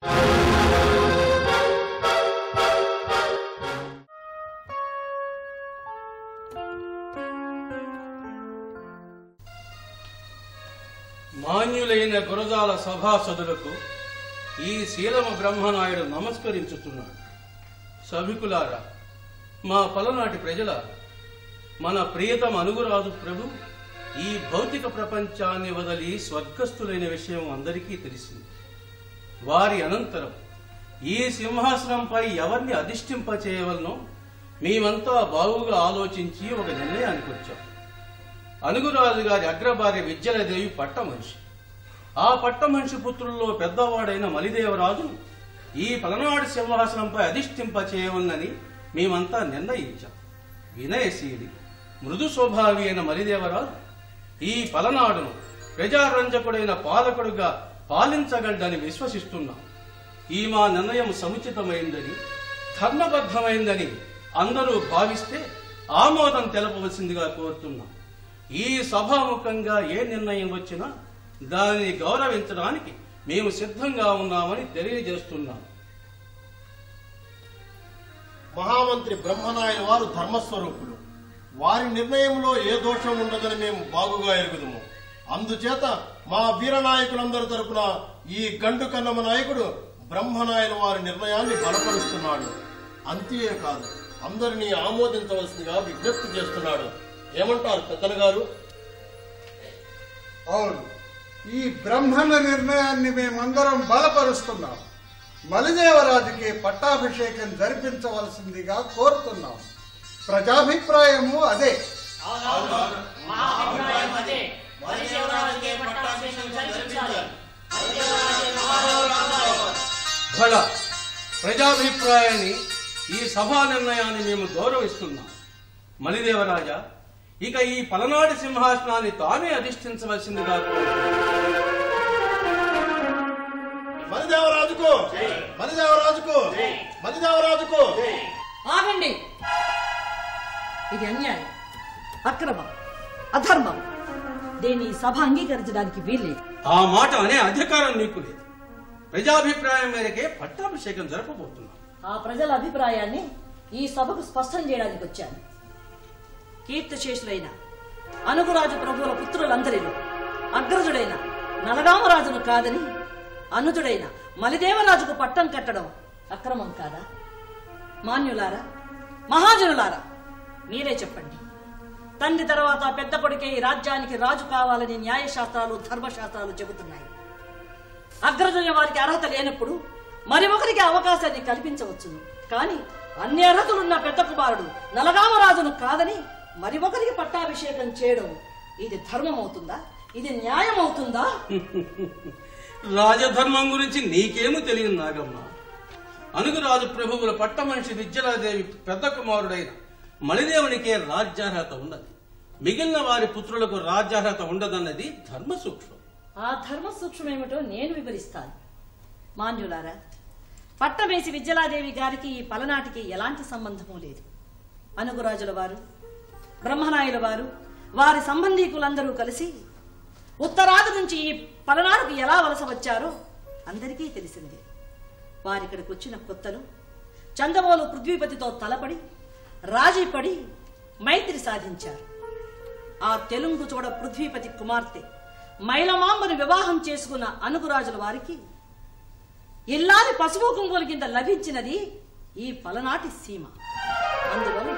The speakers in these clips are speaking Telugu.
మాన్యులైన గురజాల సభాసదులకు ఈ శీలమ బ్రహ్మనాయుడు నమస్కరించుతున్నాడు సభికులారా మా పలనాటి ప్రజల మన ప్రియతమ అనుగురాజు ప్రభు ఈ భౌతిక ప్రపంచాన్ని వదిలి స్వర్గస్థులైన విషయం అందరికీ తెలిసింది వారి అనంతరం ఈ సింహాసనంపై ఎవరిని అధిష్ఠింపచేయవలనో మేమంతా బావుగా ఆలోచించి ఒక నిర్ణయానికి వచ్చాం అనుగురాజు గారి అగ్రభార్య విద్యలదేవి పట్టమనిషి ఆ పట్టమనిషి పుత్రుల్లో పెద్దవాడైన మలిదేవరాజు ఈ పలనాడు సింహాసనంపై అధిష్ఠింప చేయవలనని మేమంతా నిర్ణయించాం వినయశీలి మృదు స్వభావి అయిన మలిదేవరాజు ఈ పలనాడును ప్రజారంజకుడైన పాలకుడుగా పాలించగలడని విశ్వసిస్తున్నాం ఈ మా నిర్ణయం సముచితమైందని ధర్మబద్ధమైందని అందరూ భావిస్తే ఆమోదం తెలపవలసిందిగా కోరుతున్నాం ఈ సభాముఖంగా ఏ నిర్ణయం వచ్చినా దానిని గౌరవించడానికి మేము సిద్ధంగా ఉన్నామని తెలియజేస్తున్నాం మహామంత్రి బ్రహ్మనాయుడు వారు ధర్మస్వరూపులు వారి నిర్ణయంలో ఏ దోషం ఉండదని మేము బాగుగా ఎరుగుదుము అందుచేత మా వీరనాయకులందరి తరపున ఈ గండు కన్నమ నాయకుడు బ్రహ్మనాయుడు వారి నిర్ణయాన్ని బలపరుస్తున్నాడు అంతేకాదు అందరినీ ఆమోదించవలసిందిగా విజ్ఞప్తి చేస్తున్నాడు ఏమంటారు పెద్దలు గారు అవును ఈ బ్రహ్మణ నిర్ణయాన్ని మేమందరం బలపరుస్తున్నాం మలిదేవరాజుకి పట్టాభిషేకం జరిపించవలసిందిగా కోరుతున్నాం ప్రజాభిప్రాయము అదే మా అభిప్రాయం అదే వరిశివరాజుకే పట్టాభిషేకం జరిపించాలి వరిశివరాజే మహారాజు ఫల ప్రజాభిప్రాయాన్ని ఈ సభా నిర్ణయాన్ని మేము గౌరవిస్తున్నాం మలిదేవరాజా ఇక ఈ పలనాటి సింహాసనాన్ని తానే అధిష్ఠించవలసిందిగా కోరుతున్నాం. మలిదేవరాజుకు మలిదేవరాజుకు మలిదేవరాజుకు ఆగండి ఇది అన్యాయం అక్రమం అధర్మం దీన్ని ఈ సభ అంగీకరించడానికి వీల్లేదు ఆ మాట అనే అధికారం నీకు లేదు ప్రజాభిప్రాయం మేరకే పట్టాభిషేకం జరపబోతున్నాం ఆ ప్రజల అభిప్రాయాన్ని ఈ సభకు స్పష్టం చేయడానికి వచ్చాను కీర్తిశేషులైన అనుగురాజు ప్రభువుల పుత్రులందరిలో అగ్రజుడైన నలగామరాజును కాదని అనుజుడైన మలిదేవరాజుకు పట్టం కట్టడం అక్రమం కాదా మాన్యులారా మహాజనులారా మీరే చెప్పండి తండ్రి తర్వాత పెద్ద కొడుకే ఈ రాజ్యానికి రాజు కావాలని న్యాయశాస్త్రాలు ధర్మశాస్త్రాలు చెబుతున్నాయి అగ్రజుల వారికి అర్హత లేనప్పుడు మరి ఒకరికి అవకాశాన్ని కల్పించవచ్చును కానీ అన్ని అర్హతలున్న పెద్ద కుమారుడు నలగామరాజును కాదని మరి ఒకరికి పట్టాభిషేకం చేయడం ఇది ధర్మం అవుతుందా ఇది న్యాయం అవుతుందా రాజధర్మం గురించి నీకేమో తెలియదు నాగమ్మ అనుగురాజు ప్రభువుల పట్టమనిషి విద్యలాదేవి పెద్ద కుమారుడైన మణిదేవునికే రాజ్యార్హత ఉన్నది మిగిలిన వారి పుత్రులకు రాజ్యార్హత ఉండదన్నది ధర్మ సూక్ష్మం ఆ ధర్మ సూక్ష్మమేమిటో నేను వివరిస్తాను మాన్యులారా పట్టమేసి విద్యలాదేవి గారికి ఈ పలనాటికి ఎలాంటి సంబంధము లేదు అనుగురాజుల వారు బ్రహ్మనాయుల వారు వారి సంబంధీకులందరూ కలిసి ఉత్తరాది నుంచి ఈ పలనాడుకు ఎలా వలస వచ్చారో అందరికీ తెలిసిందే వారిక్కడికి వచ్చిన కొత్తలు చందమోలు పృథ్వీపతితో తలపడి రాజీపడి మైత్రి సాధించారు ఆ తెలుగు చూడ పృథ్వీపతి కుమార్తె మైలమాంబను వివాహం చేసుకున్న అనుగురాజుల వారికి ఇల్లాని పసుపు కుంకుల కింద లభించినది ఈ పలనాటి సీమ అందువల్ల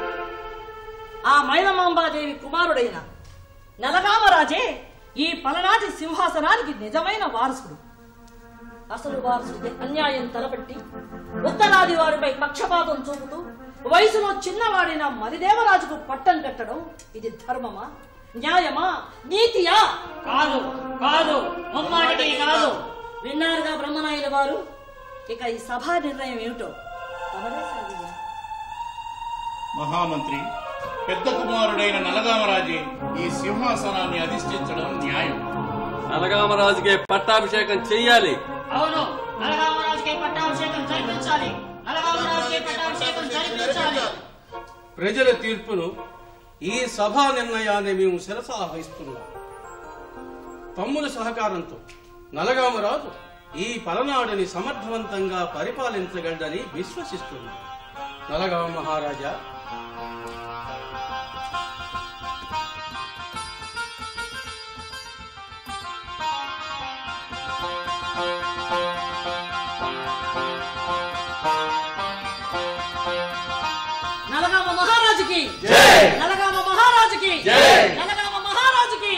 ఆ మైలమాంబాదేవి కుమారుడైన నలగామరాజే ఈ పలనాటి సింహాసనానికి నిజమైన వారసుడు అసలు వారసుడి అన్యాయం తలపట్టి ఉత్తరాది వారిపై పక్షపాతం చూపుతూ వయసులో చిన్నవాడైన మలిదేవరాజుకు పట్టం కట్టడం ఇది ధర్మమా న్యాయమా నీతియా కాదు కాదు ముమ్మాటికి కాదు విన్నారుగా బ్రహ్మనాయుల వారు ఇక ఈ సభా నిర్ణయం ఏమిటో తమరే సాగించండి. మహామంత్రి పెద్ద కుమారుడైన నలగామరాజే ఈ సింహాసనాన్ని అధిష్ఠించడం న్యాయం నలగామరాజుకే పట్టాభిషేకం చెయ్యాలి అవును నలగామరాజుకే పట్టాభిషేకం జరిపించాలి నలగామరాజుకే పట్టాభిషేకం జరిపించాలి ప్రజల తీర్పును ఈ సభా నిర్ణయాన్ని మేము శిరస వహిస్తున్నాం తమ్ముల సహకారంతో నలగామరాజు ఈ పలనాడుని సమర్థవంతంగా పరిపాలించగలడని విశ్వసిస్తున్నాను నలగామ మహారాజా నలగామ మహారాజుకి జై! నలగామ మహారాజుకి జై! నలగామ మహారాజుకి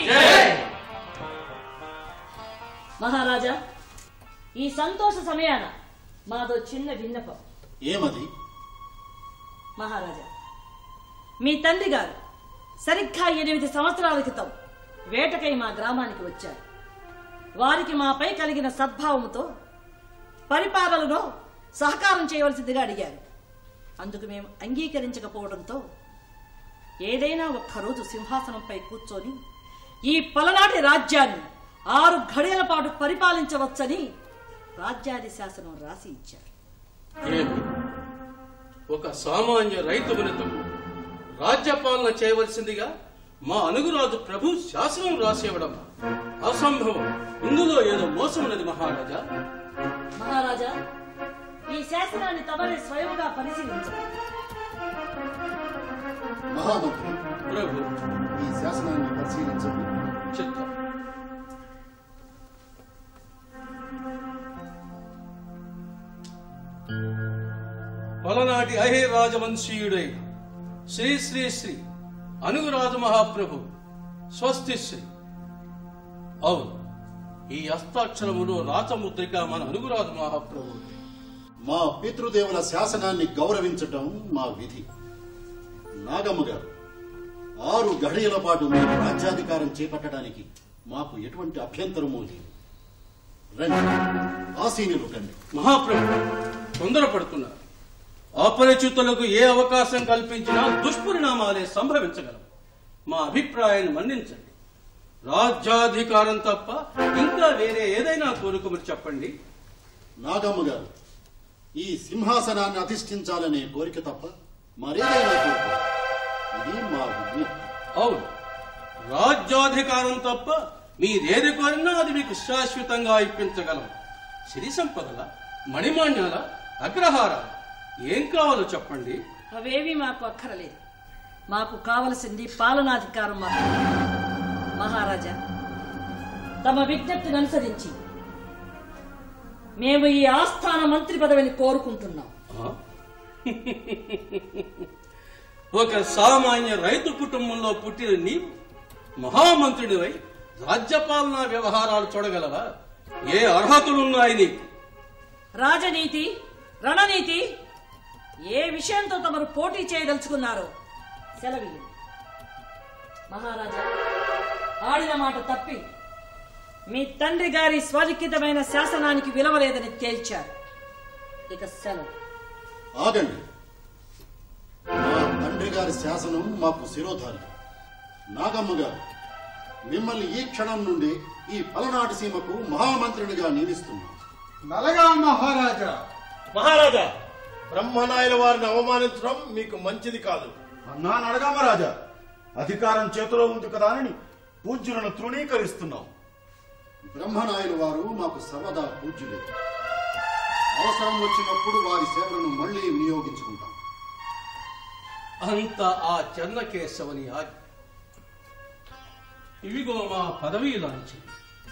మహారాజా ఈ సంతోష సమయాన మాదో చిన్న విన్నపం ఏమది మహారాజా మీ తండ్రి గారు సరిగ్గా ఎనిమిది సంవత్సరాల క్రితం వేటకై మా గ్రామానికి వచ్చారు వారికి మాపై కలిగిన సద్భావముతో పరిపాలనలో సహకారం చేయవలసిందిగా అడిగారు అందుకు మేము అంగీకరించకపోవడంతో ఏదైనా ఒక్కరోజు సింహాసనంపై కూర్చొని ఈ పలనాటి రాజ్యాన్ని ఆరు ఘడియల పాటు పరిపాలించవచ్చని రాజ్యాది శాసనం రాసి ఇచ్చారు ఏమి ఒక సామాన్య రైతు వినతకు రాజ్యపాలన చేయవలసిందిగా మా అనుగురాజు ప్రభు శాసనం రాసేవడం అసంభవం ఇందులో ఏదో మోసం ఉన్నది మహారాజా మహారాజా ఈ శాసనాన్ని తమరే స్వయముగా పరిశీలించండి మహామంత్రి ప్రభు ఈ శాసనాన్ని పరిశీలించండి చిత్తం పలనాటి అహే రాజవంశీయుడైన శ్రీ శ్రీ శ్రీ అనుగురాజు మహాప్రభు స్వస్తి శ్రీ అవును ఈ హస్తాక్షరములో రాచముద్రిక మన అనుగురాజు మహాప్రభు మా పితృదేవుల శాసనాన్ని గౌరవించటం మా విధి నాగమ్మ గారు ఆరు గడియల పాటు మీరు రాజ్యాధికారం చేపట్టడానికి మాకు ఎటువంటి అభ్యంతరమూ లేదు రండి ఆసీనులు కండి మహాప్రభు తొందరపడుతున్నారు అపరిచితులకు ఏ అవకాశం కల్పించినా దుష్పరిణామాలే సంభవించగలవు మా అభిప్రాయాన్ని మన్నించండి రాజ్యాధికారం తప్ప ఇంకా వేరే ఏదైనా కోరుకోమని చెప్పండి నాగమ్మ గారు ఈ సింహాసనాన్ని అధిష్ఠించాలనే కోరిక తప్ప మరేదైనా కోరిక ఇది మా విజ్ఞప్తి అవును రాజ్యాధికారం తప్ప మీరేది కోరినా అది మీకు శాశ్వతంగా ఇప్పించగలం సిరి సంపదల మణిమాన్యాల అగ్రహారాల ఏం కావాలో చెప్పండి అవేవి మాకు అక్కరలేదు మాకు కావలసింది పాలనాధికారం మాత్రమే మహారాజా తమ విజ్ఞప్తిని అనుసరించి మేము ఈ ఆస్థాన మంత్రి పదవిని కోరుకుంటున్నాం ఆ? ఒక సామాన్య రైతు కుటుంబంలో పుట్టిన నీవు మహామంత్రుడివై రాజ్యపాలనా వ్యవహారాలు చూడగలవా ఏ అర్హతలున్నాయి నీకు రాజనీతి రణనీతి ఏ విషయంతో తమరు పోటీ చేయదలుచుకున్నారో సెలవు మహారాజా ఆడిన మాట తప్పి మీ తండ్రి గారి స్వలిఖితమైన శాసనానికి విలువలేదని తేల్చారు ఇక సెలవు ఆగండి మా తండ్రి గారి శాసనం మాకు శిరోధారి నాగమ్మ గారు మిమ్మల్ని ఈ క్షణం నుండి ఈ పలనాటి సీమకు మహామంత్రినిగా నియమిస్తున్నాం నలగా మహారాజా మహారాజా బ్రహ్మనాయుల వారిని అవమానించడం మీకు మంచిది కాదు అన్నా నడగామరాజా అధికారం చేతిలో ఉంది కదా అని పూజ్యులను తృణీకరిస్తున్నాం బ్రహ్మనాయులు వారు మాకు సర్వదా పూజ్యులే అవసరం వచ్చినప్పుడు వారి సేవలను మళ్ళీ వినియోగించుకుంటాం అంత ఆ చెన్నకేశవని ఆజ్ఞ ఇవిగో మా పదవీ లాంఛనం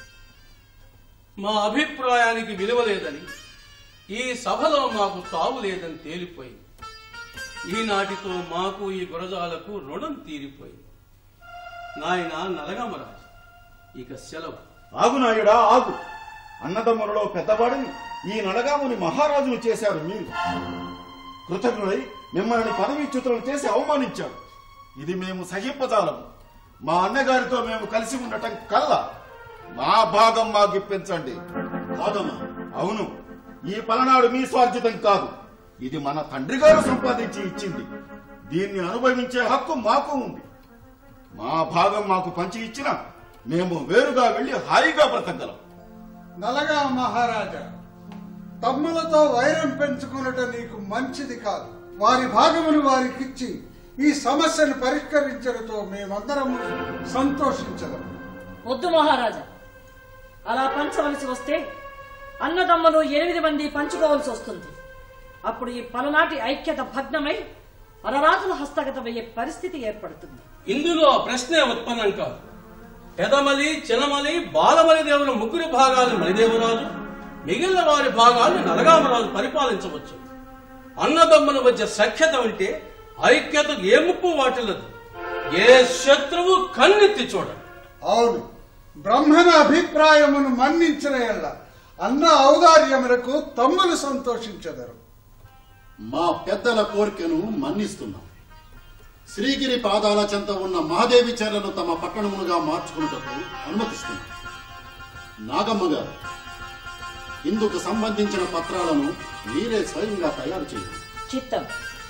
మా అభిప్రాయానికి విలువ లేదని ఈ సభలో మాకు తావు లేదని తేలిపోయింది ఈనాటితో మాకు ఈ గురజాలకు రుణం తీరిపోయింది నాయన నలగమరాజు ఇక సెలవు ఆగు నాయుడా ఆగు అన్నదమ్ములలో పెద్దవాడిని ఈ నడగాముని మహారాజును చేశారు మీరు కృతజ్ఞుడై మిమ్మల్ని పదవీచ్యుతులను చేసి అవమానించారు ఇది మేము సహింపజాలము మా అన్నగారితో మేము కలిసి ఉండటం కల్లా మా భాగం మాకు ఇప్పించండి కాదమ్మా అవును ఈ పలనాడు మీ స్వార్జితం కాదు ఇది మన తండ్రి గారు సంపాదించి ఇచ్చింది దీన్ని అనుభవించే హక్కు మాకు ఉంది మా భాగం మాకు పంచి ఇచ్చిన మేము వేరుగా వెళ్లి హాయిగా బ్రతకగలం నలగా మహారాజా తమ్ములతో వైరం పెంచుకున్నట నీకు మంచిది కాదు వారి భాగమును వారికిచ్చి ఈ సమస్యను పరిష్కరించడంతో మేమందరము సంతోషించదాం వద్దు మహారాజా అలా పంచవలసి వస్తే అన్నదమ్ములు ఎనిమిది మంది పంచుకోవాల్సి వస్తుంది అప్పుడు ఈ పలనాటి ఐక్యత భగ్నమై పరరాజుల హస్తగతమయ్యే పరిస్థితి ఏర్పడుతుంది ఇందులో ప్రశ్నే ఉత్పన్నం కాదు పెదమలి చినమలి బాలమలి దేవుల ముగ్గురు భాగాలు మలిదేవరాజు మిగిలిన వారి భాగాలను నలగామరాజు పరిపాలించవచ్చు అన్నదమ్ముల మధ్య సఖ్యత ఉంటే ఐక్యతకు ఏ ముప్పు వాటిల్లదు ఏ శత్రువు కన్నెత్తి చూడడు అవును బ్రహ్మణ అభిప్రాయమును మన్నించిన ఎల్ల అన్న ఔదార్యములకు తమ్ములు సంతోషించెదరు మా పెద్దల కోరికను మన్నిస్తున్నాం శ్రీగిరి పాదాల చెంత ఉన్న మహాదేవి చెర్లను తమ పట్టణములుగా మార్చుకున్నటకు అనుమతిస్తున్నాం నాగమ్మ గారు ఇందుకు సంబంధించిన పత్రాలను మీరే స్వయంగా తయారు చేయండి చిత్తం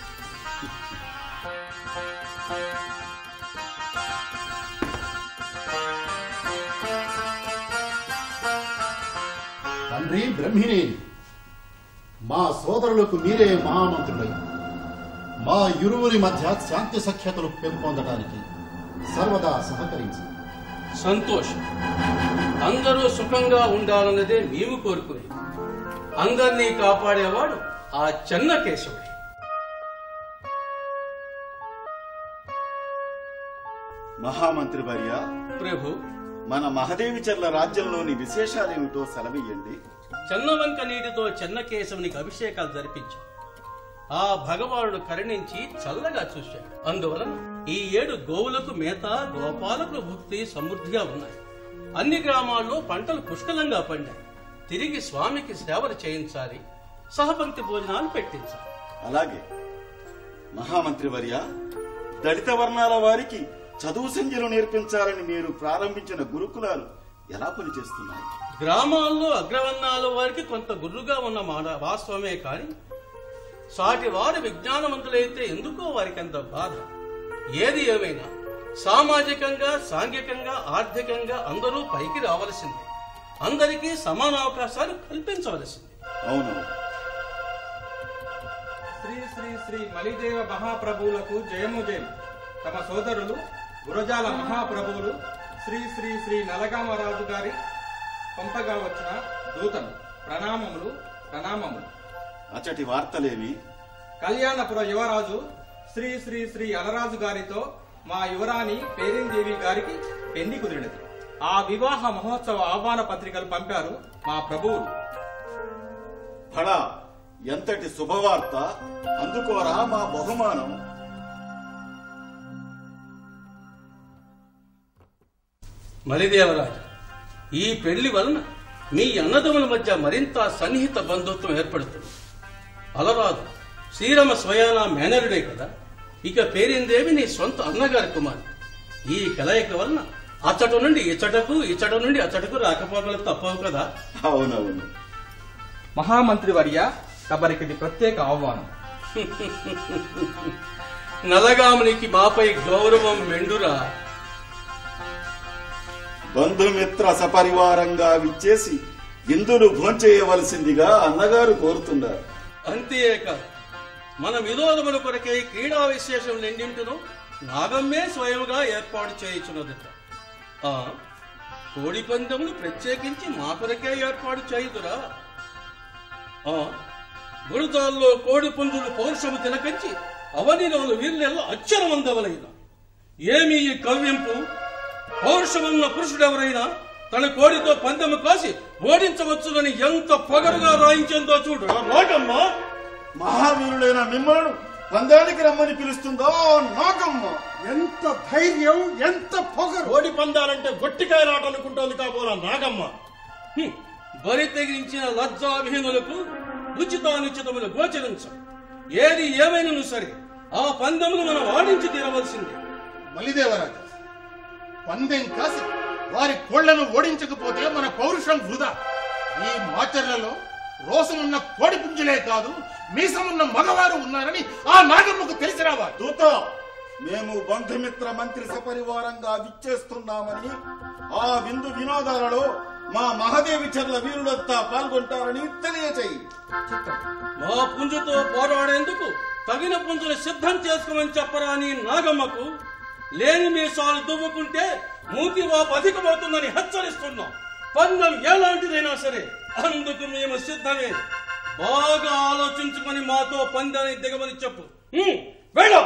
తండ్రి బ్రహ్మినేని మా సోదరులకు మీరే మహామంత్రులై మా ఇరువురి మధ్య శాంతి సఖ్యతలు పెంపొందడానికి సర్వదా సహకరించండి సంతోషం అందరూ సుఖంగా ఉండాలన్నదే మేము కోరుకునేది అందరినీ కాపాడేవాడు ఆ చెన్న కేశవుడే మహామంత్రి వర్య ప్రభు మన మహదేవిచర్ల రాజ్యంలోని విశేషాలేమిటో సెలవియ్యండి చెన్నవంక నీటితో చెన్నకేశవునికి అభిషేకాలు జరిపించు ఆ భగవానుడు కరుణించి చల్లగా చూశాడు అందువలన ఈ ఏడు గోవులకు మేత గోపాలకు భుక్తి సమృద్ధిగా ఉన్నాయి అన్ని గ్రామాల్లో పంటలు పుష్కలంగా పండాయి తిరిగి స్వామికి సేవలు చేయించాలి సహపంక్తి భోజనాలు పెట్టించాలి అలాగే మహామంత్రి వర్య దళిత వర్ణాల వారికి చదువు సంఖ్యలు నేర్పించాలని మీరు ప్రారంభించిన గురుకులాలు ఎలా పనిచేస్తున్నాయి గ్రామాల్లో అగ్రవర్ణాల వారికి కొంత గుర్రుగా ఉన్న మాట వాస్తవమే కాని సాటి వారు విజ్ఞానవంతులైతే ఎందుకో వారికి అంత బాధ ఏది ఏమైనా సామాజికంగా సాంఘికంగా ఆర్థికంగా అందరూ పైకి రావలసిందే అందరికీ సమాన అవకాశాలు కల్పించవలసింది అవును శ్రీ శ్రీ శ్రీ మలిదేవ మహాప్రభువులకు జయము జయం తమ సోదరులు గురజాల మహాప్రభువులు శ్రీ శ్రీ శ్రీ నలగామరాజు గారి పంపగా వచ్చిన దూతలు ప్రణామములు ప్రణామములు అచ్చటి వార్తలేవి కళ్యాణపుర యువరాజు శ్రీ శ్రీ శ్రీ అలరాజు గారితో మా యువరాణి పేరిందేవి గారికి పెళ్లి కుదిరినది ఆ వివాహ మహోత్సవ ఆహ్వాన పత్రికలు పంపారు మా ప్రభువులు ఫడా ఎంతటి శుభవార్త అందుకోరా మా బహుమానం మలిదేవరాజు ఈ పెళ్లి వలన మీ అన్నదముల మధ్య మరింత సన్నిహిత బంధుత్వం ఏర్పడుతుంది అలరాదు శ్రీరమ స్వయాన మేనరుడే కదా ఇక పేరిందేవి నీ సొంత అన్నగారి కుమారు ఈ కలయిక వలన అచ్చట నుండి ఇచ్చటకు ఇచ్చట నుండి అచ్చటకు రాకపోకలు తప్పవు కదా అవునవును మహామంత్రి వర్య తమరికిది ప్రత్యేక ఆహ్వానం నలగామునికి మాపై గౌరవం మెండురా బంధుమిత్ర సపరివారంగా విచ్చేసి విందులు భోంచేయవలసిందిగా అన్నగారు కోరుతున్నారు అంతేకాదు మన వినోదముల కొరకై క్రీడా విశేషం రెండింటిను నాగమ్మే స్వయముగా ఏర్పాటు చేయుచున్నదట ఆ కోడి పందెములు ప్రత్యేకించి మా కొరకే ఏర్పాటు చేయుదురా ఆ గురుదాల్లో కోడి పుంజులు పౌరుషము తిలకంచి అవనిలోను వీర్లెల్ల అక్షరమందవలైన ఏమి ఈ కవ్యంపు పౌరుషమున్న పురుషుడెవరైనా తన కోడితో పందెము కాసి ఓడించవచ్చునని ఎంత పొగరుగా రాయించిందో చూడు నాగమ్మ మహావీరుడైన మిమ్మల్ని పందానికి రమ్మని పిలుస్తుందో నాగమ్మ ఎంత ధైర్యం ఎంత పొగరు కోడి పందాలంటే గొట్టికాయలాట అనుకుంటోంది కాబోలా నాగమ్మ హ్మ్. బరి తెగించిన లజ్జావిహీనులకు ఉచితానుచితములు గోచరించం ఏది ఏమైనను సరే ఆ పందెమును మనం ఆడించి తీరవలసిందే మలిదేవరాజు పందెం కాసి వారి కోళ్లను ఓడించకపోతే మన పౌరుషం వృధా ఈ మాచర్లలో రోసమున్న కోడి పుంజులే కాదు మీసమున్న మగవారు ఉన్నారని ఆ నాగమ్మకు తెలిసి రావాలి దూత మేము బంధుమిత్ర మంత్రి సపరివారంగా విచ్చేస్తున్నామని ఆ విందు వినోదాలలో మా మహాదేవి చర్ల వీరులంతా పాల్గొంటారని తెలియచేయి మా పుంజుతో పోరాడేందుకు తగిన పుంజులు సిద్ధం చేసుకోమని చెప్పరా నీ నాగమ్మకు లేని మీసాలు దువ్వుకుంటే మూతి వాపు అధికమవుతుందని హెచ్చరిస్తున్నాం పందెం ఎలాంటిదైనా సరే అందుకు మేము సిద్ధమే బాగా ఆలోచించుకొని మాతో పందాన్ని దిగమని చెప్పు హ్మ్, వెళ్ళు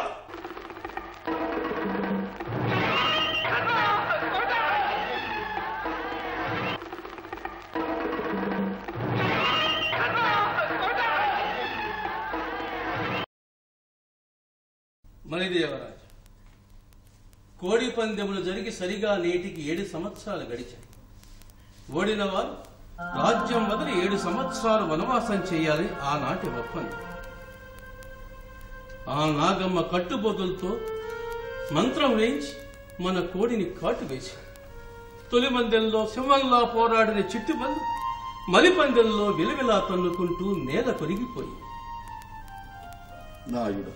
మణిదేవరాజు కోడి పందెములు జరిగి సరిగా నేటికి ఏడు సంవత్సరాలు గడిచాయి ఓడిన వారు రాజ్యం వదిలి ఏడు సంవత్సరాలు వనవాసం చేయాలి ఆనాటి ఒప్పందం ఆ నాగమ్మ కట్టుబోతులతో మంత్రం వేయించి మన కోడిని కాటు వేసి తొలి పందెంలో సింహంలా పోరాడిన చిట్టు మందు మలి పందెంలో విలవిలా తన్నుకుంటూ నేల కొరిగిపోయి నాయుడు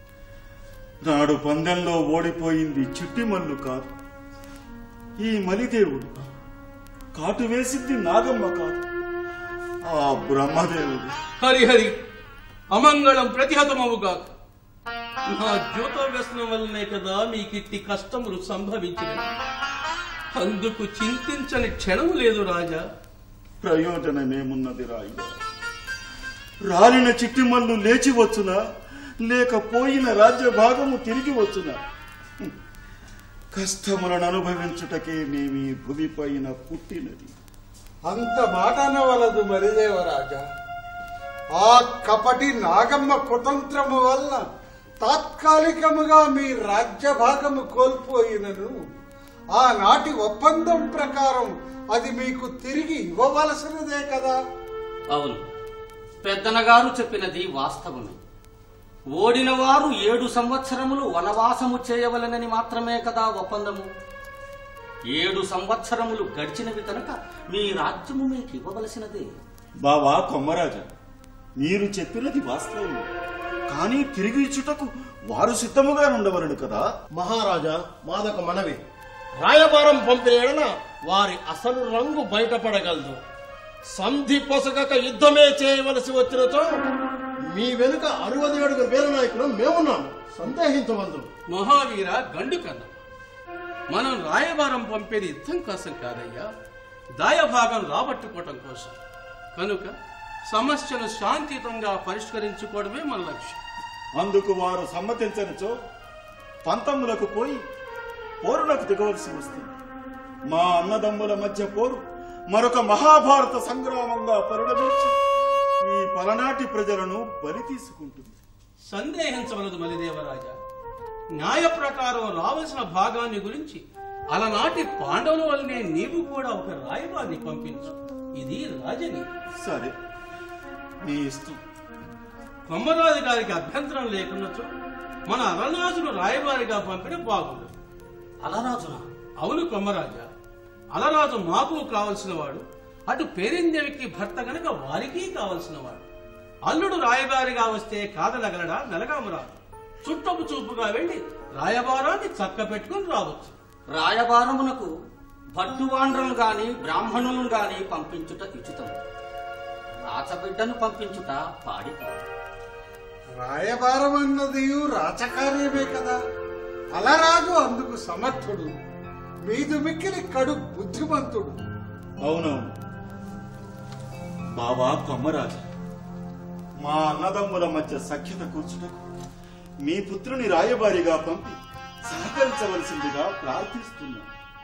నాడు పందెంలో ఓడిపోయింది చిట్టి మల్లు కాదు ఈ మలిదేవుడు కాటు వేసింది నాగమ్మ కాదు ఆ బ్రహ్మదేవుడు హరిహరి అమంగళం ప్రతిహతమవుగాక నా జ్యోత వ్యసనం వల్లనే కదా మీకిట్టి కష్టములు సంభవించినవి అందుకు చింతించని క్షణం లేదు రాజా ప్రయోజనమేమున్నది రాయుడు రాలిన చిట్టి మల్లు లేచి వచ్చునా లేక పోయిన రాజ్య భాగము తిరిగి వచ్చునా హ్మ్. కష్టములను అనుభవించుటకే మేమీ భూమి పైన పుట్టినది అంత మాట అనవలదు మరిదేవరాజా ఆ కపటి నాగమ్మ కుతంత్రము వల్ల తాత్కాలికముగా మీ రాజ్య భాగము కోల్పోయినను ఆనాటి ఒప్పందం ప్రకారం అది మీకు తిరిగి ఇవ్వవలసినదే కదా అవును పెద్దనగారు చెప్పినది వాస్తవమే ఓడిన వారు ఏడు సంవత్సరములు వనవాసము చేయవలనని మాత్రమే కదా ఒప్పందము ఏడు సంవత్సరములు గడిచినవి కనుక మీ రాజ్యము మీకు ఇవ్వవలసినదే బావా కొమ్మరాజా మీరు చెప్పినది వాస్తవం కానీ తిరిగి ఇచ్చుటకు వారు సిద్ధముగా ఉండవలను కదా మహారాజా మాదొక మనవి రాయబారం పంపిన ఎడల వారి అసలు రంగు బయటపడగలదు సంధి పొసగక యుద్ధమే చేయవలసి వచ్చినచో మీ వెనుక అరవది ఏడుగురు వీరనాయకులు మేమున్నాము సందేహించవద్దు మహావీర గండు కన్న మనం రాయబారం పంపేది యుద్ధం కోసం కాదయ్యా దాయభాగం రాబట్టుకోవటం కోసం కనుక సమస్యను శాంతియుతంగా పరిష్కరించుకోవడమే మన లక్ష్యం అందుకు వారు సమ్మతించనిచో పంతములకు పోయి పోరులకు దిగవలసి వస్తుంది మా అన్నదమ్ముల మధ్య పోరు మరొక మహాభారత సంగ్రామంగా పరిణమించి ఈ పలనాటి ప్రజలను బలి తీసుకుంటుంది సందేహించవలదు మలిదేవరాజా న్యాయ ప్రకారం రావలసిన భాగాన్ని గురించి అలనాటి పాండవుల వల్లనే నీవు కూడా ఒక రాయబారిని పంపించు ఇది రాజని సరే మీ ఇష్టం కొమ్మరాజు గారికి అభ్యంతరం లేకున్నచో మన అలరాజును రాయబారిగా పంపిన బాగుండు అలరాజునా అవును కొమ్మరాజా అలరాజు మాకు కావలసిన వాడు అటు పేరిందేవికి భర్త గనక వారికి కావలసిన వాడు అల్లుడు రాయబారిగా వస్తే కాదనగలడా నలగామరాజు చుట్టపు చూపుగా వెళ్లి రాయబారాన్ని చక్క పెట్టుకుని రావచ్చు రాయబారమునకు భట్టువాండ్రులను గాని బ్రాహ్మణులను గాని పంపించుట ఉచితం రాచబిడ్డను పంపించుట పాడి కాదు రాయబారం అన్నది రాచకార్యమే కదా అలరాజు అందుకు సమర్థుడు మీదు మిక్కిలి కడు బుద్ధిమంతుడు అవునవును బావా కొమ్మరాజు మా అన్నదమ్ముల మధ్య సఖ్యత కూర్చుటకు మీ పుత్రుని రాయబారిగా పంపి సహకరించవలసిందిగా ప్రార్థిస్తున్నాను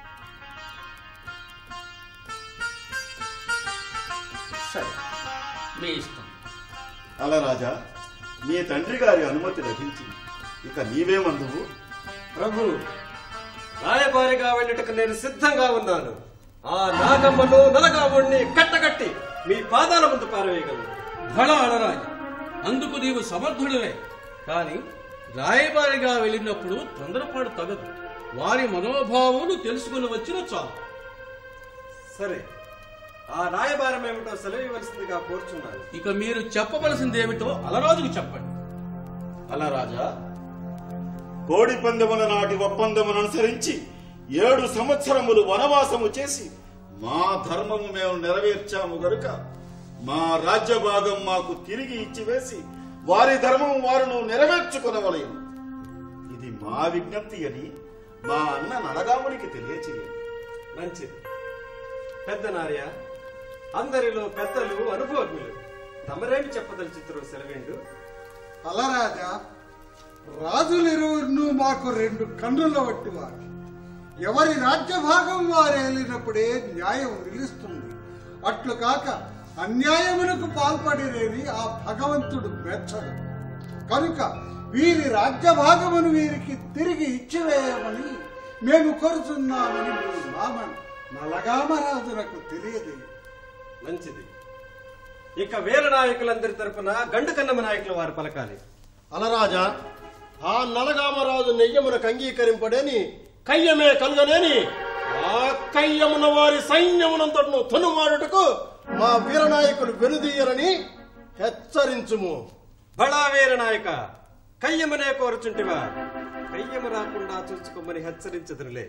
సరే మీ ఇష్టం అలరాజా మీ తండ్రి గారి అనుమతి లభించింది ఇక నీవేమందువు ప్రభు రాయబారిగా వెళ్ళటకు నేను సిద్ధంగా ఉన్నాను ఆ నాగమ్మను నలగాముణ్ణి కట్టకట్టి మీ పాదాల ముందు పారవేయగలను బల అలరాజు అందుకు నీవు సమర్థుడివే కాని రాయబారిగా వెళ్ళినప్పుడు తొందరపాటు తగదు వారి మనోభావాలు తెలుసుకుని వచ్చిన చాలు సరే ఆ రాయబారం ఏమిటో సెలవివలసిందిగా కోరుచున్నాను ఇక మీరు చెప్పవలసింది ఏమిటో అలరాజుకు చెప్పండి అలరాజా కోడి పందెముల నాటి ఒప్పందమును అనుసరించి ఏడు సంవత్సరములు వనవాసము చేసి మా ధర్మము మేము నెరవేర్చాము గనుక మా రాజ్య భాగం మాకు తిరిగి ఇచ్చివేసి వారి ధర్మం వారును నెరవేర్చుకొనవలేను ఇది మా విజ్ఞప్తి అని మా అన్న నడగామునికి తెలియచేయండి మంచిది పెద్ద నార్య అందరిలో పెద్దలు అనుభవజ్ఞులు తమరేమి చెప్పదలుచుతురు సెలవిండు అలరాజా రాజులిరువును మాకు రెండు కన్నుల వంటివారు ఎవరి రాజ్యభాగం వారు ఏలినప్పుడే న్యాయం నిలుస్తుంది అట్లు కాక అన్యాయమునకు పాల్పడిరేని ఆ భగవంతుడు మెచ్చడు కనుక వీరి రాజ్యభాగమును వీరికి తిరిగి ఇచ్చివేయమని మేము కోరుచున్నామని మీ మామ నలగామరాజునకు తెలియదు మంచిది ఇక వీర నాయకులందరి తరపున గండు కన్నమ నాయకుల వారు పలకాలి అలరాజా ఆ నలగామరాజు నెయ్యమునకు అంగీకరింపడేని కయ్యమే కలుగనేని ఆ కయ్యమున వారి సైన్యమునంతటను తనుమాడుటకు మా వీరనాయకులు వెనుదీయరని హెచ్చరించుము బడా వీర నాయక కయ్యమనే కోరుచుంటివా కయ్యము రాకుండా చూసుకోమని హెచ్చరించదురులే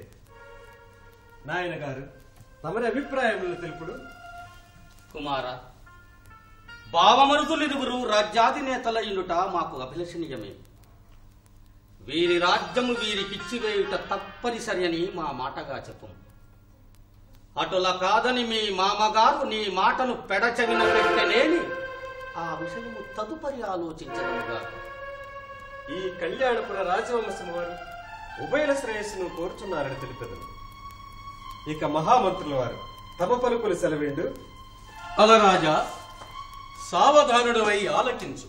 నాయన గారు తమరి అభిప్రాయములను తెలుపుడు కుమార భావమరుదులిరువురు రాజ్యాధినేతల ఇనుట మాకు అభిలషణీయమే వీరి రాజ్యము వీరికిచ్చివేయుట తప్పనిసరి అని మా మాటగా చెప్పు అటుల కాదని మీ మామగారు నీ మాటను పెడచవిన పెట్టనేని ఆ విషయము తదుపరి ఆలోచించదముగా ఈ కళ్యాణపుర రాజవంశం వారు ఉభయల శ్రేయస్సును కోరుచున్నారని తెలిపెదను ఇక మహామంత్రుల వారు తమ పలుకులు సెలవిండు అలరాజా సావధానుడవై ఆలకించు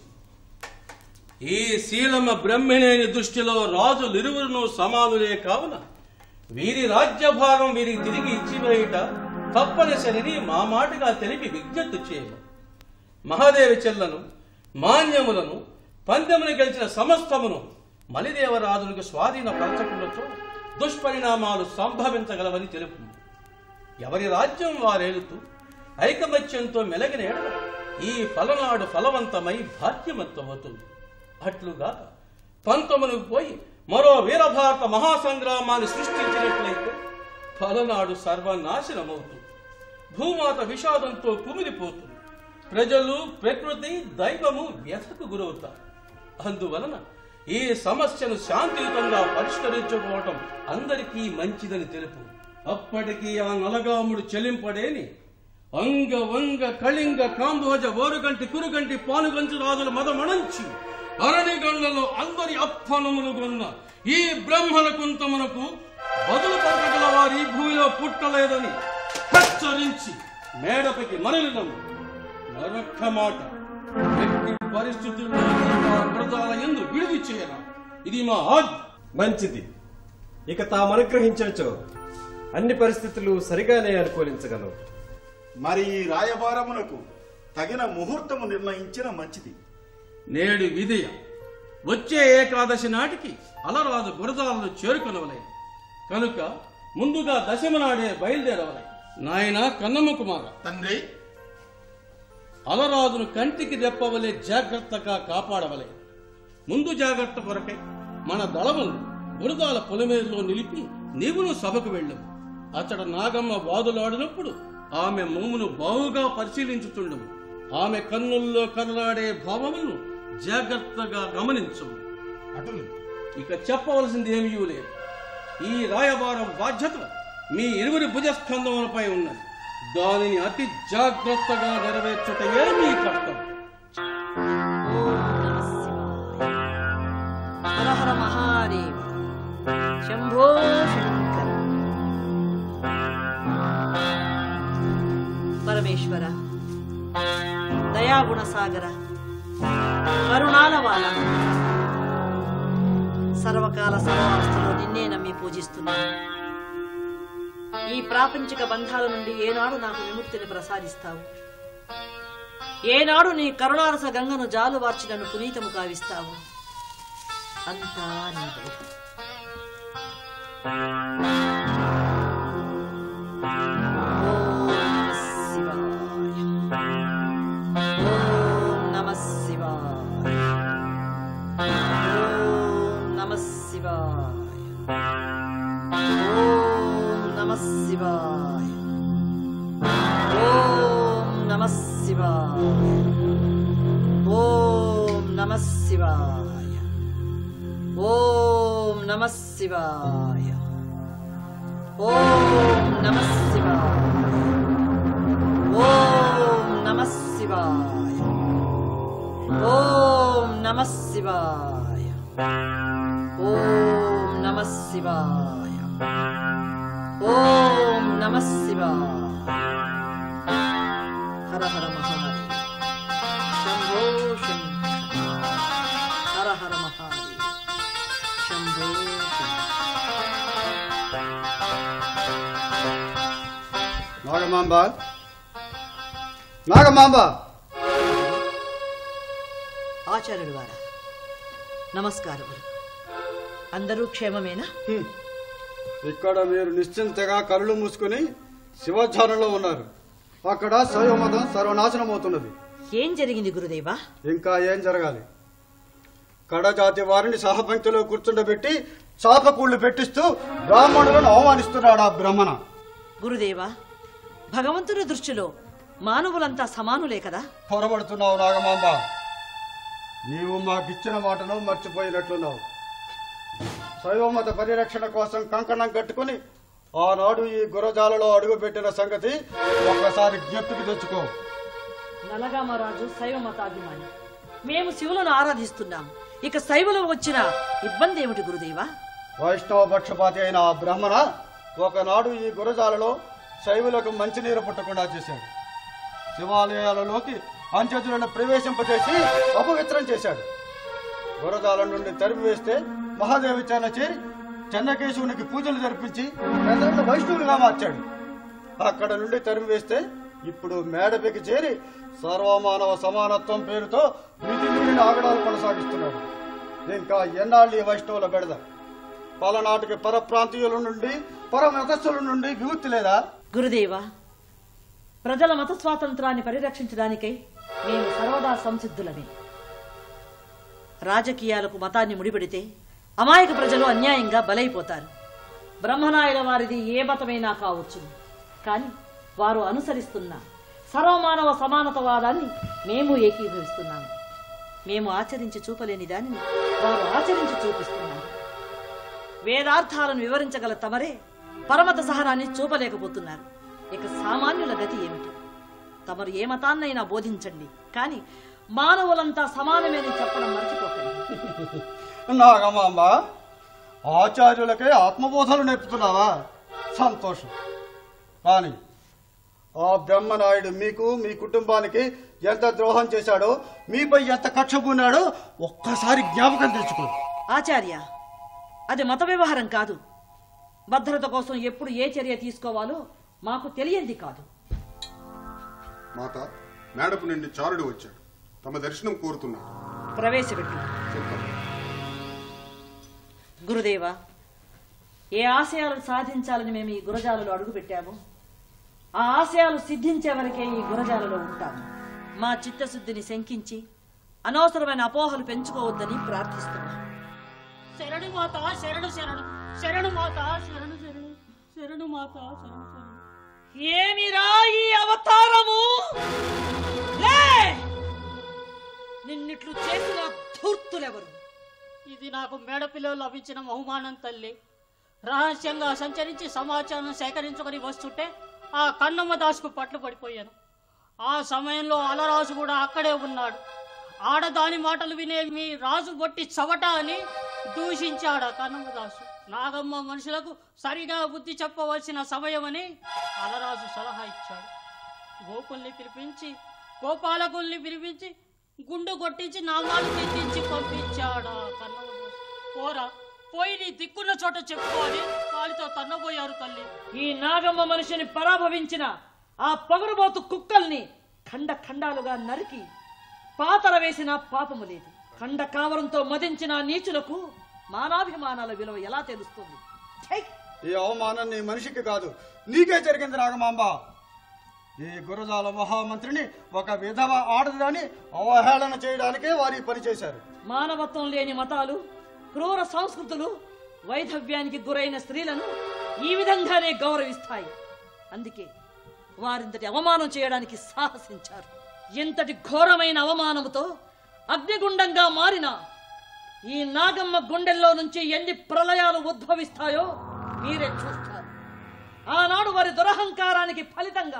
ఈ శీలమ బ్రహ్మిణేని దృష్టిలో రాజులిరువురును సమానులే కావున వీరి రాజ్యభాగం వీరికి తిరిగి ఇచ్చివేయుట తప్పనిసరిని మా మాటగా తెలిపి విజ్ఞప్తి చేయము మహాదేవి చెల్లను మాన్యములను పందెమును గెలిచిన సమస్తమును మలిదేవరాజునికి స్వాధీనపరచకుండాతో దుష్పరిణామాలు సంభవించగలవని తెలుపు ఎవరి రాజ్యం వారేలుతూ ఐకమత్యంతో మెలగిన ఎడల ఈ ఫలనాడు ఫలవంతమై భాగ్యవంతమవుతుంది అట్లుగాక పంతమునకు పోయి మరో వీరభారత మహాసంగ్రామాన్ని సృష్టించినట్లయితే ఫలనాడు సర్వనాశనమవుతుంది భూమాత విషాదంతో కుమిలిపోతుంది ప్రజలు ప్రకృతి దైవము వ్యథకు గురవుతారు అందువలన ఈ సమస్యను శాంతియుతంగా పరిష్కరించుకోవటం అందరికీ మంచిదని తెలుపు అప్పటికి ఆ నలగాముడు చెలింపడేని అంగ వంగ కళింగ కాంబోజ ఓరుగంటి కురుగంటి పానుగంచు రాజుల మదమణంచి అరణిగండ్లలో అందరి అప్పనములు కొన్న ఈ బ్రహ్మల కుంతమునకు బదులు పలకగల వారి భూమిలో పుట్టలేదని హెచ్చరించి మేడపైకి మరలినము మరొక్క మాట ఎట్టి పరిస్థితుల్లో ఆ వ్రతాల ఎందు విడిది చేయరా ఇది మా ఆజ్ఞ మంచిది ఇక తాము అనుగ్రహించవచ్చో అన్ని పరిస్థితులు సరిగానే అనుకూలించగలవు మరి ఈ రాయబారమునకు తగిన ముహూర్తము నిర్ణయించిన మంచిది నేడు విధియ వచ్చే ఏకాదశి నాటికి అలరాజు గురజాలను చేరుకొనవలేదు కనుక ముందుగా దశమి నాడే బయలుదేరవలే నాయన కన్నమ్మ కుమార తండ్రి అలరాజును కంటికి రెప్పవలే జాగ్రత్తగా కాపాడవలే ముందు జాగ్రత్త కొరకై మన దళములను బురదాల పొలిమేరులో నిలిపి నీవును సభకు వెళ్ళవు అతడ నాగమ్మ వాదులాడినప్పుడు ఆమె మోమును బావుగా పరిశీలించుతుండము ఆమె కన్నుల్లో కర్లాడే భావములను జాగ్రత్తగా గమనించము అటులు ఇక చెప్పవలసింది ఏమీ లేదు ఈ రాయబారం బాధ్యత మీ ఇరువురి భుజస్కంధములపై ఉన్నది దానిని అతి జాగ్రత్తగా నెరవేర్చుటయే మీ కర్తవ్యం హర హర మహాదేవ శంభో శంకర పరమేశ్వర దయాగుణ సాగర కరుణాల వాల సర్వకాల సర్వావస్థలో నిన్నే నమ్మి పూజిస్తున్నాను ఈ ప్రాపంచిక బంధాల నుండి ఏనాడు నాకు విముక్తిని ప్రసాదిస్తావు ఏనాడు నీ కరుణారస గంగను జాలువార్చి నన్ను పునీతము కావిస్తావు అంతా నీ దయ ఓం నమః శివాయ. ఓం నమః శివాయ. ఓం నమః శివాయ. ఓం నమః శివాయ. ఓం నమః శివాయ. ఓం నమః శివాయ. ఓం నమః శివాయ. ఓం నమ శివాయ ఓం నమ శివాయ ఓం నమ శివాయ ఓం నమ శివాయ హర హర మహాదేవ శంభో శంకర హర హర మహాదేవ శంభో నాగమాంబ నాగమాంబ ఆచార్యుడు వారా నమస్కారములు అందరూ క్షేమమేనా ఇక్కడ మీరు నిశ్చింతగా కళ్ళు మూసుకుని శివధ్యానంలో ఉన్నారు అక్కడ శైవమతం సర్వనాశనం అవుతున్నది ఏం జరిగింది గురుదేవా ఇంకా ఏం జరగాలి కడజాతి వారిని సహపంక్తిలో కూర్చుండబెట్టి చాపకూళ్ళు పెట్టిస్తూ బ్రాహ్మణులను అవమానిస్తున్నాడు ఆ బ్రహ్మణ గురుదేవా భగవంతుని దృష్టిలో మానవులంతా సమానులే కదా పొరబడుతున్నావు నాగమాంబ నీవు మాకిచ్చిన మాటను మర్చిపోయినట్లున్నావు శైవమత పరిరక్షణ కోసం కంకణం కట్టుకుని ఆనాడు ఈ గురజాలలో అడుగుపెట్టిన సంగతి ఒక్కసారి జ్ఞప్తికి తెచ్చుకో నలగామరాజు శైవ మతాభిమాని మేము శివులను ఆరాధిస్తున్నాం ఇక శైవులు వచ్చిన ఇబ్బంది ఏమిటి గురుదేవా వైష్ణవ పక్షపాతి అయిన ఆ బ్రాహ్మణ ఒకనాడు ఈ గురజాలలో శైవులకు మంచినీరు పుట్టకుండా చేశాడు శివాలయాలలోకి అంచెతులను ప్రవేశింపచేసి అపవిత్రం చేశాడు గురజాల నుండి తరిమి వేస్తే మహాదేవి చెన్న చేరి చెన్నకేశవునికి పూజలు జరిపించి ప్రజలను వైష్ణవులుగా మార్చాడు అక్కడ నుండి తరిమి వేస్తే ఇప్పుడు మేడపెకి చేరి సర్వమానవ సమానత్వం పేరుతో మితి మీరిన ఆగడాలు కొనసాగిస్తున్నాడు ఇంకా ఎన్నాళ్ళు ఈ వైష్ణవుల బెడద పలనాటికి పరప్రాంతీయుల నుండి పరమతస్థుల నుండి విముక్తి లేదా గురుదేవా ప్రజల మత స్వాతంత్రాన్ని పరిరక్షించడానికై మేము సర్వదా సంసిద్ధులమే రాజకీయాలకు మతాన్ని ముడిపెడితే అమాయక ప్రజలు అన్యాయంగా బలైపోతారు బ్రహ్మనాయుల వారిది ఏ మతమైనా కావచ్చు కానీ వారు అనుసరిస్తున్న సర్వమానవ సమానతవాదాన్ని మేము ఏకీభవిస్తున్నాము మేము ఆచరించి చూపలేని దానిని వారు ఆచరించి చూపిస్తున్నారు వేదార్థాలను వివరించగల తమరే పరమత సహనాన్ని చూపలేకపోతున్నారు ఇక సామాన్యుల గతి ఏమిటి తమరు ఏ మతాన్నైనా బోధించండి కానీ మానవులంతా సమానమేని చెప్పడం మర్చిపోకండి నాగమాంబ ఆచార్యులకే ఆత్మబోధలు నేర్పుతున్నావా సంతోషం కానీ ఆ బ్రహ్మనాయుడు మీకు మీ కుటుంబానికి ఎంత ద్రోహం చేశాడో మీపై ఎంత కక్ష పూనాడో ఒక్కసారి జ్ఞాపకం తెచ్చుకో ఆచార్య అది మత వ్యవహారం కాదు భద్రత కోసం ఎప్పుడు ఏ చర్య తీసుకోవాలో మాకు తెలియంది కాదు మాత మేడపు నుండి చారుడు వచ్చాడు తమ దర్శనం కోరుతున్నాడు ప్రవేశపెట్టు గురుదేవా ఏ ఆశయాలను సాధించాలని మేము ఈ గురజాలలో అడుగుపెట్టామో ఆ ఆశయాలు సిద్ధించే వరకే ఈ గురజాలలో ఉంటాము మా చిత్తశుద్ధిని శంకించి అనవసరమైన అపోహలు పెంచుకోవద్దని ప్రార్థిస్తున్నాం శరణు మాత శరణు శరణు శరణు మాత శరణు శరణు శరణు మాత శరణు శరణు ఏమిరా ఈ అవతారము లే! నిన్నిట్లు చేసిన ధూర్తులెవరు ఇది నాకు మేడపిల్లలు లభించిన బహుమానం తల్లి రహస్యంగా సంచరించి సమాచారం సేకరించుకొని వస్తుంటే ఆ కన్నమ్మ దాసుకు పట్లు పడిపోయాను ఆ సమయంలో అలరాజు కూడా అక్కడే ఉన్నాడు ఆడదాని మాటలు వినే మీ రాజు బొట్టి చవట అని దూషించాడు ఆ కన్నమ్మ దాసు నాగమ్మ మనుషులకు సరిగా బుద్ధి చెప్పవలసిన సమయమని అలరాజు సలహా ఇచ్చాడు గోకుల్ని పిలిపించి గోపాలకుల్ని పిలిపించి గుండు కొట్టించి నామాలు తెచ్చించి పంపించాడు ఆ కన్నమ్మ దాసు. పోరా పోయి నీ దిక్కున్న చోట చెప్పుకోవాలి కాలితో తన్నబోయారు తల్లి ఈ నాగమ్మ మనిషిని పరాభవించిన ఆ పొగరుబోతు కుక్కల్ని ఖండ ఖండాలుగా నరికి పాతర వేసిన పాపము లేదు ఖండ కావరంతో మదించిన నీచులకు మానాభిమానాల విలువ ఎలా తెలుస్తుంది ఛై! ఈ అవమానం నీ మనిషికి కాదు నీకే జరిగింది నాగమాంబ ఈ గురజాల మహామంత్రిని ఒక విధవ ఆడదని అవహేళన చేయడానికే వారి పని చేశారు మానవత్వం లేని మతాలు క్రూర సంస్కృతులు వైధవ్యానికి గురైన స్త్రీలను ఈ విధంగానే గౌరవిస్తాయి అందుకే వారింతటి అవమానం చేయడానికి సాహసించారు ఎంతటి ఘోరమైన అవమానముతో అగ్నిగుండంగా మారిన ఈ నాగమ్మ గుండెల్లో నుంచి ఎన్ని ప్రళయాలు ఉద్భవిస్తాయో మీరే చూస్తారు ఆనాడు వారి దురహంకారానికి ఫలితంగా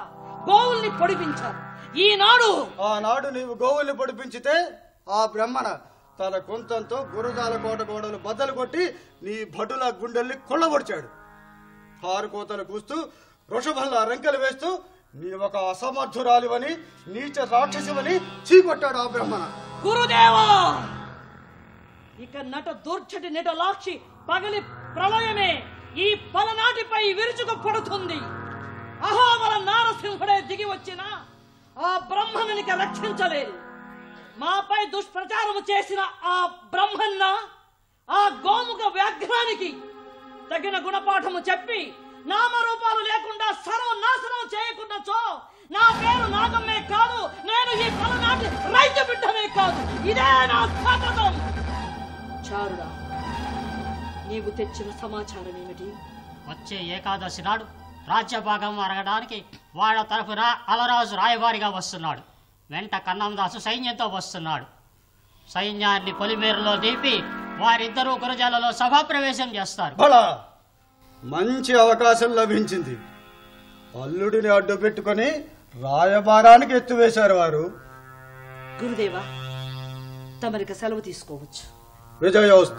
గోవుల్ని పొడిపించారు ఈనాడు ఆనాడు నీవు గోవుల్ని పొడిపించితే ఆ బ్రహ్మణ తన కుంతంతో గురజాల కోట గోడలు బద్దలు కొట్టి నీ భటుల గుండెల్ని కొల్లబొడిచాడు హారు కోతలు కూస్తూ వృషభంలా రెంకలు వేస్తూ నీ ఒక అసమర్థురాలివని నీచ రాక్షసివని చీకొట్టాడు ఆ బ్రహ్మణ గురుదేవా ఇక నట దూర్చటి నిటలాక్షి పగలి ప్రళయమే ఈ పలనాటిపై విరుచుకు పడుతుంది అహోబల నారసింహుడే దిగి వచ్చిన ఆ బ్రహ్మనిక రక్షించలేదు మాపై దుష్ప్రచారము చేసిన ఆ బ్రహ్మన్న ఆ గోముఖ వ్యాఘ్రానికి తగిన గుణపాఠము చెప్పి నామరూపాలు లేకుండా సర్వనాశనం చేయకుండా చో నా పేరు నాగమ్మే కాదు నేను ఈ పలనాటి రైతు బిడ్డనే కాదు ఇదే నా శపథం చారుడా నీవు తెచ్చిన సమాచారం ఏమిటి వచ్చే ఏకాదశి నాడు రాజ్య భాగం అరగడానికి వాళ్ళ తరఫున అలరాజు రాయబారిగా వస్తున్నాడు వెంట కన్నందాసు సైన్యంతో వస్తున్నాడు సైన్యాన్ని పొలిమేరులో దింపి వారిద్దరూ గురజాలలో సభాప్రవేశం చేస్తారు బలా మంచి అవకాశం లభించింది అల్లుడిని అడ్డు పెట్టుకొని రాయబారానికి ఎత్తువేశారు వారు గురుదేవా తమరికి సెలవు తీసుకోవచ్చు విజయోస్తు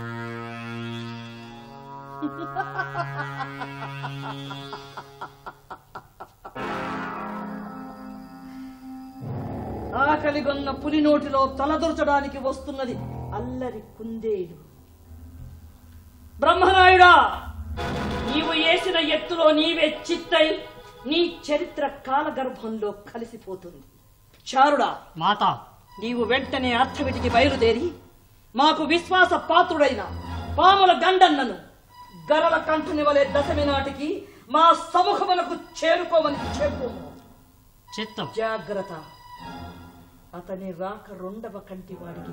ఆకలిగొన్న పులి నోటిలో తలదొరచడానికి వస్తున్నది అల్లరి కుందేలు బ్రహ్మనాయుడా నీవు వేసిన ఎత్తులో నీవే చిత్తై నీ చరిత్ర కాలగర్భంలో కలిసిపోతుంది చారుడా మాత నీవు వెంటనే అర్థవిటికి బయలుదేరి మాకు విశ్వాస పాత్రుడైన పాముల గండన్నను గరల కంఠుని వలె దశమి నాటికి మా సముఖములకు చేరుకోమని చెప్పు చిత్తం జాగ్రత్త అతని రాక రెండవ కంటి వాడికి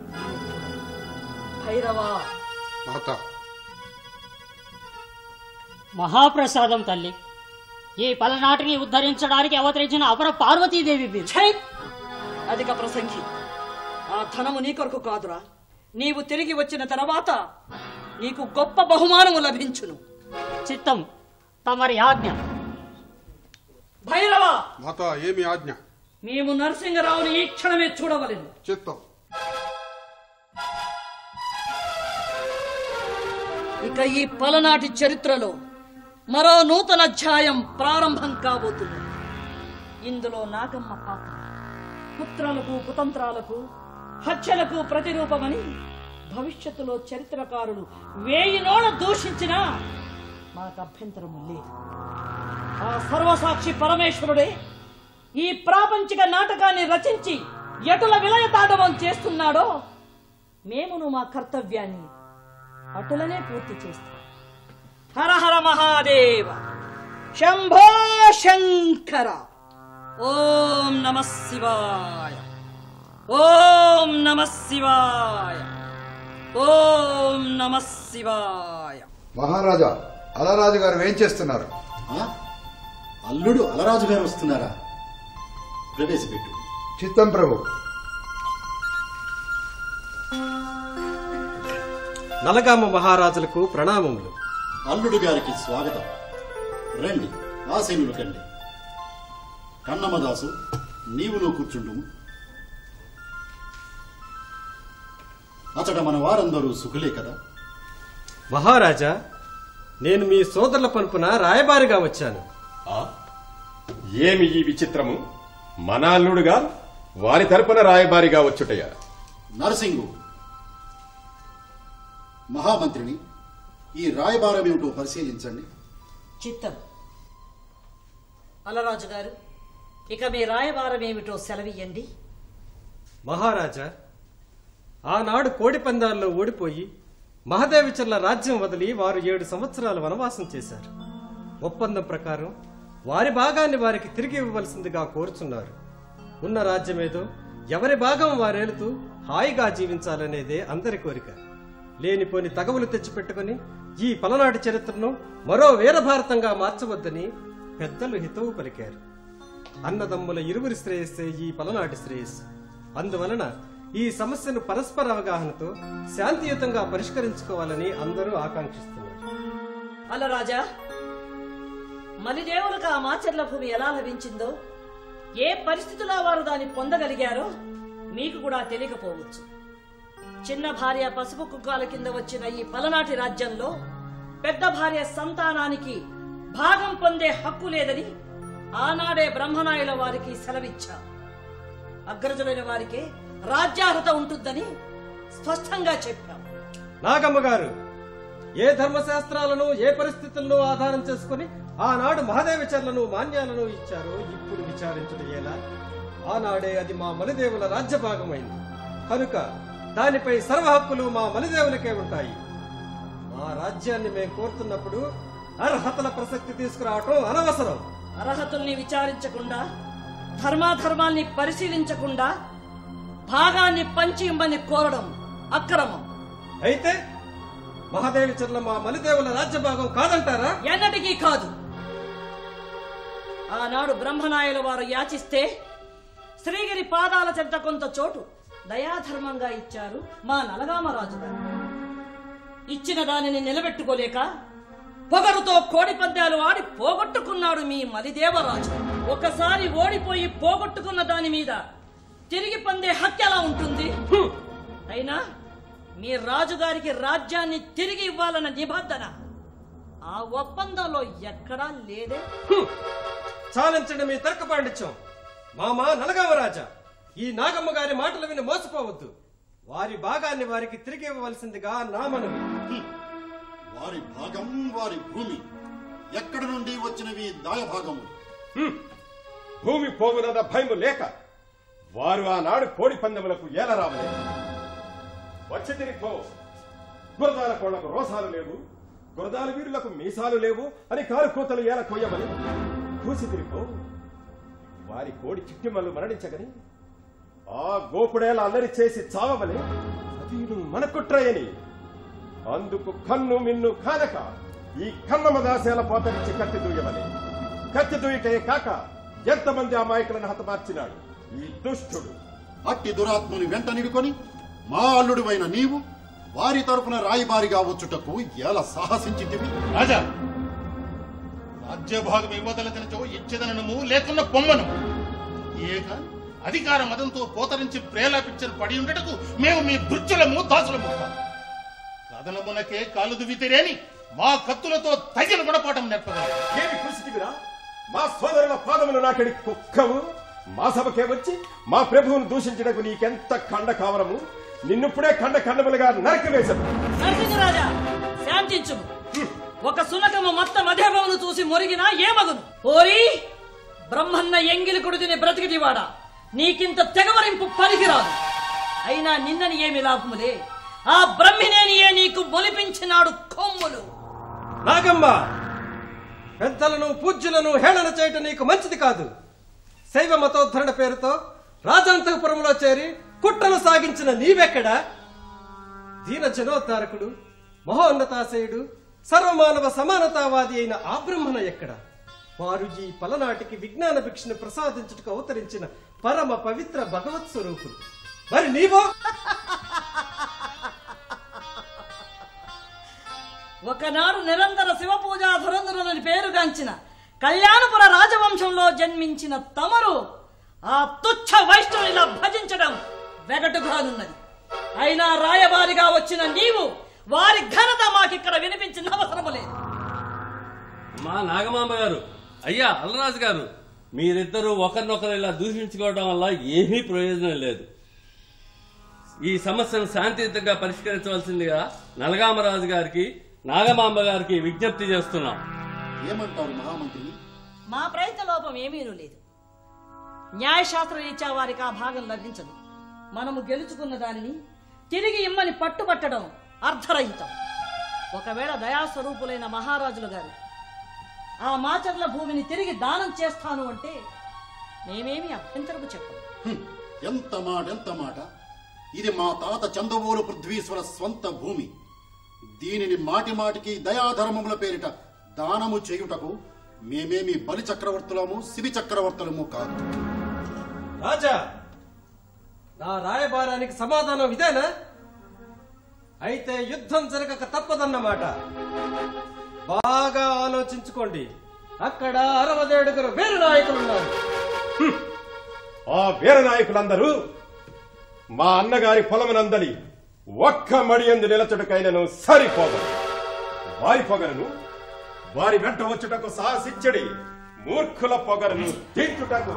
భైరవా మాత మహాప్రసాదం తల్లి ఈ పలనాటిని ఉద్ధరించడానికి అవతరించిన అపర పార్వతీదేవి మీరు ఛై! అధిక ప్రసంగి ఆ ధనము నీ కొరకు కాదురా నీవు తిరిగి వచ్చిన తర్వాత నీకు గొప్ప బహుమానము లభించును చిత్తం తమరి ఆజ్ఞ భైరవ మాత ఏమి ఆజ్ఞ మేము నరసింహరావుని ఈ క్షణమే చూడవలెను చిత్తం ఇక ఈ పలనాటి చరిత్రలో మరో నూతన అధ్యాయం ప్రారంభం కాబోతుంది ఇందులో నాగమ్మ పాత్ర పుత్రాలకు కుతంత్రాలకు హత్యలకు ప్రతిరూపమని భవిష్యత్తులో చరిత్రకారులు వేయి నోళ్ళ దూషించినా మాకు అభ్యంతరము లేదు ఆ సర్వసాక్షి పరమేశ్వరుడే ఈ ప్రాపంచిక నాటకాన్ని రచించి ఎటుల విలయతాండవం చేస్తున్నాడో మేమును మా కర్తవ్యాన్ని అటులనే పూర్తి చేస్తాం హర హర మహాదేవ శంభో శంకర ఓం నమ శివాయ ఓం నమ శివాయ ఓం నమ శివాయ మహారాజా అలరాజు గారు ఏం చేస్తున్నారు అల్లుడు అలరాజు గారు వస్తున్నారా ప్రవేశపెట్టు చిత్తం ప్రభు నలగామ మహారాజులకు ప్రణామములు అల్లుడు గారికి స్వాగతం రండి ఆశీనులు కండి కన్నమ్మదాసు నీవును కూర్చుండు అతడ మన వారందరూ సుఖులే కదా మహారాజా నేను మీ సోదరుల పలుపున రాయబారిగా వచ్చాను ఏమి ఈ విచిత్రము మన అల్లుడుగా వారి తరపున రాయబారిగా వచ్చుటయ్యా నరసింగు మహామంత్రిని ఈ రాయబారం ఏమిటో పరిశీలించండి చిత్తం అలరాజు గారు ఇక మీ రాయబారం ఏమిటో సెలవియ్యండి మహారాజా ఆనాడు కోడి పందాల్లో ఓడిపోయి మహదేవిచర్ల రాజ్యం వదిలి వారు ఏడు సంవత్సరాలు వనవాసం చేశారు ఒప్పందం ప్రకారం వారి భాగాన్ని వారికి తిరిగి ఇవ్వవలసిందిగా కోరుచున్నారు ఉన్న రాజ్యమేదో ఎవరి భాగం వారేలుతూ హాయిగా జీవించాలనేదే అందరి కోరిక లేనిపోని తగవులు తెచ్చిపెట్టుకుని ఈ పలనాటి చరిత్రను మరో వీరభారతంగా మార్చవద్దని పెద్దలు హితవు పలికారు అన్నదమ్ముల ఇరువురి శ్రేయస్సే ఈ పలనాటి శ్రేయస్సు అందువలన ఈ సమస్యను పరస్పర అవగాహనతో శాంతియుతంగా పరిష్కరించుకోవాలని అందరూ ఆకాంక్షిస్తున్నారు అలరాజా మలిదేవులకు ఆ మాచర్ల భూమి ఎలా లభించిందో ఏ పరిస్థితిలో వారు దాన్ని పొందగలిగారో మీకు కూడా తెలియకపోవచ్చు చిన్న భార్య పసుపు కుక్కాల కింద వచ్చిన ఈ పలనాటి రాజ్యంలో పెద్ద భార్య సంతానానికి భాగం పొందే హక్కు లేదని ఆనాడే బ్రహ్మనాయుల వారికి సెలవిచ్చా అగ్రజులైన వారికే రాజ్యార్హత ఉంటుందని స్పష్టంగా చెప్పాం నాగమ్మ గారు ఏ ధర్మశాస్త్రాలను ఏ పరిస్థితులను ఆధారం చేసుకుని ఆనాడు మహదేవచర్లను మాన్యాలను ఇచ్చారో ఇప్పుడు విచారించడం ఎలా ఆనాడే అది మా మలిదేవుల రాజ్యభాగమైంది కనుక దానిపై సర్వ హక్కులు మా మలిదేవులకే ఉంటాయి మా రాజ్యాన్ని మేము కోరుతున్నప్పుడు అర్హతల ప్రసక్తి తీసుకురావటం అనవసరం అర్హతల్ని విచారించకుండా ధర్మాధర్మాల్ని పరిశీలించకుండా భాగాన్ని పంచి ఇమ్మని కోరడం అక్రమం అయితే మహాదేవి చెర్ల మా మలిదేవుల రాజ్యభాగం కాదంటారా ఎన్నటికీ కాదు ఆనాడు బ్రహ్మనాయుల వారు యాచిస్తే శ్రీగిరి పాదాల చెంత కొంత చోటు దయాధర్మంగా ఇచ్చారు మా నలగామరాజు గారు ఇచ్చిన దానిని నిలబెట్టుకోలేక పొగరుతో కోడి పందాలు ఆడి పోగొట్టుకున్నాడు మీ మలిదేవరాజు ఒకసారి ఓడిపోయి పోగొట్టుకున్న దాని మీద తిరిగి పొందే హక్కు ఎలా ఉంటుంది హ్మ్. అయినా మీ రాజుగారికి రాజ్యాన్ని తిరిగి ఇవ్వాలన్న నిబంధన ఆ ఒప్పందంలో ఎక్కడా లేదే చాలించండి మీ తర్క పాండిత్యం మామా నలగామరాజా ఈ నాగమ్మ గారి మాటలు విని మోసపోవద్దు వారి భాగాన్ని వారికి తిరిగి ఇవ్వవలసిందిగా నా మనవి వారి భాగం వారి భూమి ఎక్కడి నుండి వచ్చినవి దాయభాగము భూమి పోగునద భయము లేక వారు ఆనాడు కోడి పందెములకు ఏలరావలేదు వచ్చి తిరిగిపో గురదాల కోళ్లకు రోసాలు లేవు గురదాల వీరులకు మీసాలు లేవు అని కారు కూతలు ఏల కొయ్యమని కూసి తిరిగిపో వారి కోడి చిట్టిమల్లు మరణించగని ఆ గోపుడేల అల్లరి చేసి చావమని అది మన కుట్రయని అందుకు కన్ను మిన్ను కానక ఈ కన్నమ దాసేల పోతనిచ్చి కత్తి దూయమని కత్తి దూయటే కాక ఎంతమంది అమాయకులను హతమార్చినాడు ఈ దుష్టుడు అట్టి దురాత్మని వెంట నిడుకొని మా అల్లుడివైన నీవు వారి తరపున రాయిబారిగా వచ్చుటకు ఎలా సాహసించితివి రాజా రాజ్యభాగం ఇవ్వదలదనచో ఇచ్చేదనము లేకున్న పొమ్మను ఏక అధికార మదంతో పోతరించి ప్రేలాపించని పడి ఉండటకు మేము మీ భృత్యులము దాసులము కాము. కథనమునకే కాలు దువ్వితేరేని మా కత్తులతో తగిన గుణపాఠం నేర్పగలరు ఏమి కురిసిదివిరా మా సోదరుల పాదములు నాకడి కుక్కవు మా సభకే వచ్చి మా ప్రభువును దూషించడకు నీకెంత ఖండ కావరము నిన్నుప్పుడే ఖండ ఖండములుగా నరకవేశము నరసింహరాజా శాంతించు ఒక సునకము మొత్తం అధేభమును చూసి మొరిగినా ఏమగును ఓరి బ్రహ్మన్న ఎంగిలి కొడుకుని బ్రతికిటివాడా నీకింత తెగవరింపు పనికిరాదు అయినా నిన్నని ఏమి లాభములే ఆ బ్రహ్మినేనియే నీకు మొలిపించినాడు కొమ్ములు నాగమ్మ పెద్దలను పూజ్యులను హేళన చేయటం నీకు మంచిది కాదు శైవ మతోద్ధరణ పేరుతో రాజాంతపురంలో చేరి కుట్రలు సాగించిన నీవెక్కడా దీన జనోద్ధారకుడు మహోన్నతాశయుడు సర్వమానవ సమానతావాది అయిన ఆ బ్రహ్మణ ఎక్కడ వారు ఈ పలనాటికి విజ్ఞాన భిక్షను ప్రసాదించుటకు అవతరించిన పరమ పవిత్ర భగవత్ స్వరూపులు మరి నీవో ఒకనాడు నిరంతర శివ పూజా ధురంధరులని పేరుగాంచిన కళ్యాణపుర రాజవంశంలో జన్మించిన తమరు ఆ తుచ్చ వైష్ణవునిలా భజించడం వెగటుగానున్నది అయినా రాయబారిగా వచ్చిన నీవు వారి ఘనత మాకిక్కడ వినిపించిన అవసరము లేదు మా నాగమాంబ గారు అయ్యా అల్లరాజు గారు మీరిద్దరూ ఒకరినొకరు ఇలా దూషించుకోవడం వల్ల ఏమీ ప్రయోజనం లేదు ఈ సమస్యను శాంతియుతంగా పరిష్కరించవలసిందిగా నలగామరాజు గారికి నాగమాంబ గారికి విజ్ఞప్తి చేస్తున్నాం ఏమంటారు మహామంత్రి మా ప్రయత్న లోపం ఏమీనూ లేదు న్యాయశాస్త్ర రీత్యా వారికి ఆ భాగం లభించదు మనము గెలుచుకున్న దానిని తిరిగి ఇమ్మని పట్టుబట్టడం అర్ధరహితం ఒకవేళ దయాస్వరూపులైన మహారాజులు గారు ఆ మాచర్ల భూమిని తిరిగి దానం చేస్తాను అంటే మేమేమి అభ్యంతరము చెప్పం హ్మ్, ఎంత మాట ఎంత మాట ఇది మా తాత చందవోలు పృథ్వీశ్వర స్వంత భూమి దీనిని మాటి మాటికి దయాధర్మముల పేరిట దానము చేయుటకు మేమేమి బలి చక్రవర్తులము శివి చక్రవర్తులము కాదు రాజా నా రాయబారానికి సమాధానం ఇదేనా అయితే యుద్ధం జరగక తప్పదన్నమాట బాగా ఆలోచించుకోండి అక్కడ అరవదేడుగురు వేరు నాయకులు ఉన్నారు ఆ వీర నాయకులందరూ మా అన్నగారి పొలమునందలి ఒక్క మడియందు నిలచుటకైనను సరిపోగరు వారి పొగరను వారి వెంట వచ్చుటకు సాహసించడి మూర్ఖుల పొగరను తింటుటకు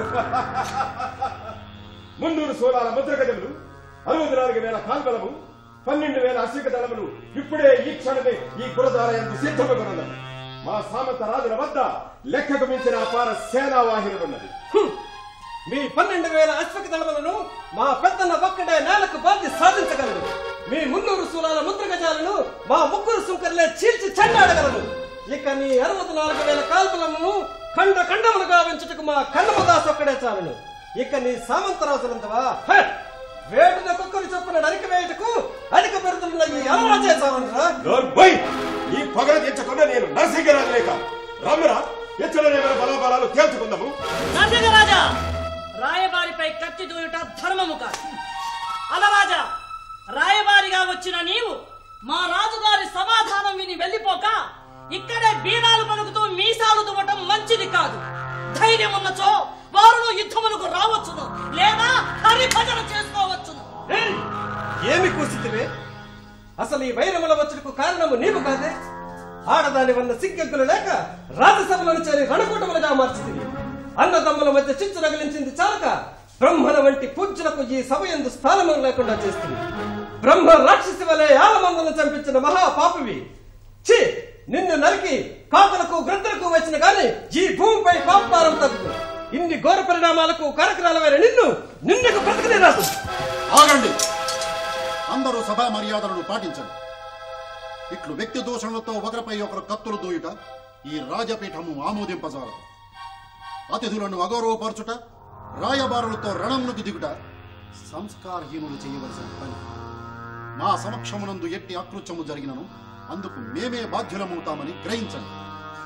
మున్నూరు సోలాల ముద్రగజములు అరవై నాలుగు వేల కాల్బలము పన్నెండు వేల అశ్విక దళములు ఇప్పుడే ఈ క్షణమే ఈ గురదాలయందు సిద్ధమగున్నది మా సామంత రాజుల వద్ద లెక్కకు మించిన అపార సేనావాహినులున్నది మీ పన్నెండు వేల అశ్వక దళములను మా పెద్దన్న ఒక్కడే నేలకు బాధ్య సాధించగలరు మీ మున్నూరు సూలాల ముద్రగజాలను మా ముగ్గురు సుంకర్లే చీల్చి చెండాడగలరు ఇక నీ అరవై నాలుగు వేల కాల్పులను ఖండ ఖండములుగా వెంచుటకు మా ఖండమదాస్ ఒక్కడే చాలును ఇక నీ సామంతరాజులంతవా హ! వేటున కుక్కరు చొప్పున నరికి వేయటకు అధిక పెడుతున్న ఈ అలవాటే చాలంటరా నోర్మోయ్! ఈ పొగర తెచ్చకుండా నేను నరసింహరాజు లేక రమ్మరా ఎచ్చడనేమైన బలాబలాలు తేల్చుకుందాము నరసింహరాజా రాయబారిపై కత్తి దూయుట ధర్మము కాదు అలరాజా రాయబారిగా వచ్చిన నీవు మా రాజుగారి సమాధానం విని వెళ్ళిపోక ఇక్కడే బీరాలు పలుకుతూ మీసాలు దువ్వటం మంచిది కాదు ధైర్యం ఉన్నచో వారును యుద్ధములకు రావచ్చును లేదా హరిభజన చేసుకోవచ్చును ఏమి కూసితివే అసలు ఈ వైరముల వచ్చుటకు కారణము నీవు కాదే ఆడదాని వల్ల సిగ్గెగ్గులు లేక రాజసభలను చేరి రణకూటములుగా మార్చింది అన్నదమ్ముల మధ్య చిచ్చు రగిలించింది చాలక బ్రహ్మల వంటి పూజ్యులకు ఈ సభ ఎందు స్థానము లేకుండా చేస్తుంది బ్రహ్మ రాక్షసి వలె ఆలమందలను చంపించిన మహా పాపివి ఛీ నిన్ను నరికి కాకులకు గ్రద్దలకు వచ్చిన గాని ఈ భూమిపై పాపారం తగ్గు ఇన్ని ఘోర పరిణామాలకు కారకరాలమైన నిన్ను నిన్నకు బ్రతకనే రాదు ఆగండి అందరూ సభా మర్యాదలను పాటించండి ఇట్లు వ్యక్తి దూషణలతో ఒకరిపై ఒకరు కత్తులు దూయుట ఈ రాజపీఠము ఆమోదింపజాలదు అతిథులను అగౌరవపరచుట రాయబారులతో రణములకు దిగుట సంస్కారహీనులు చేయవలసిన పని మా సమక్షమునందు ఎట్టి అకృత్యము జరిగినను అందుకు మేమే బాధ్యులమవుతామని గ్రహించండి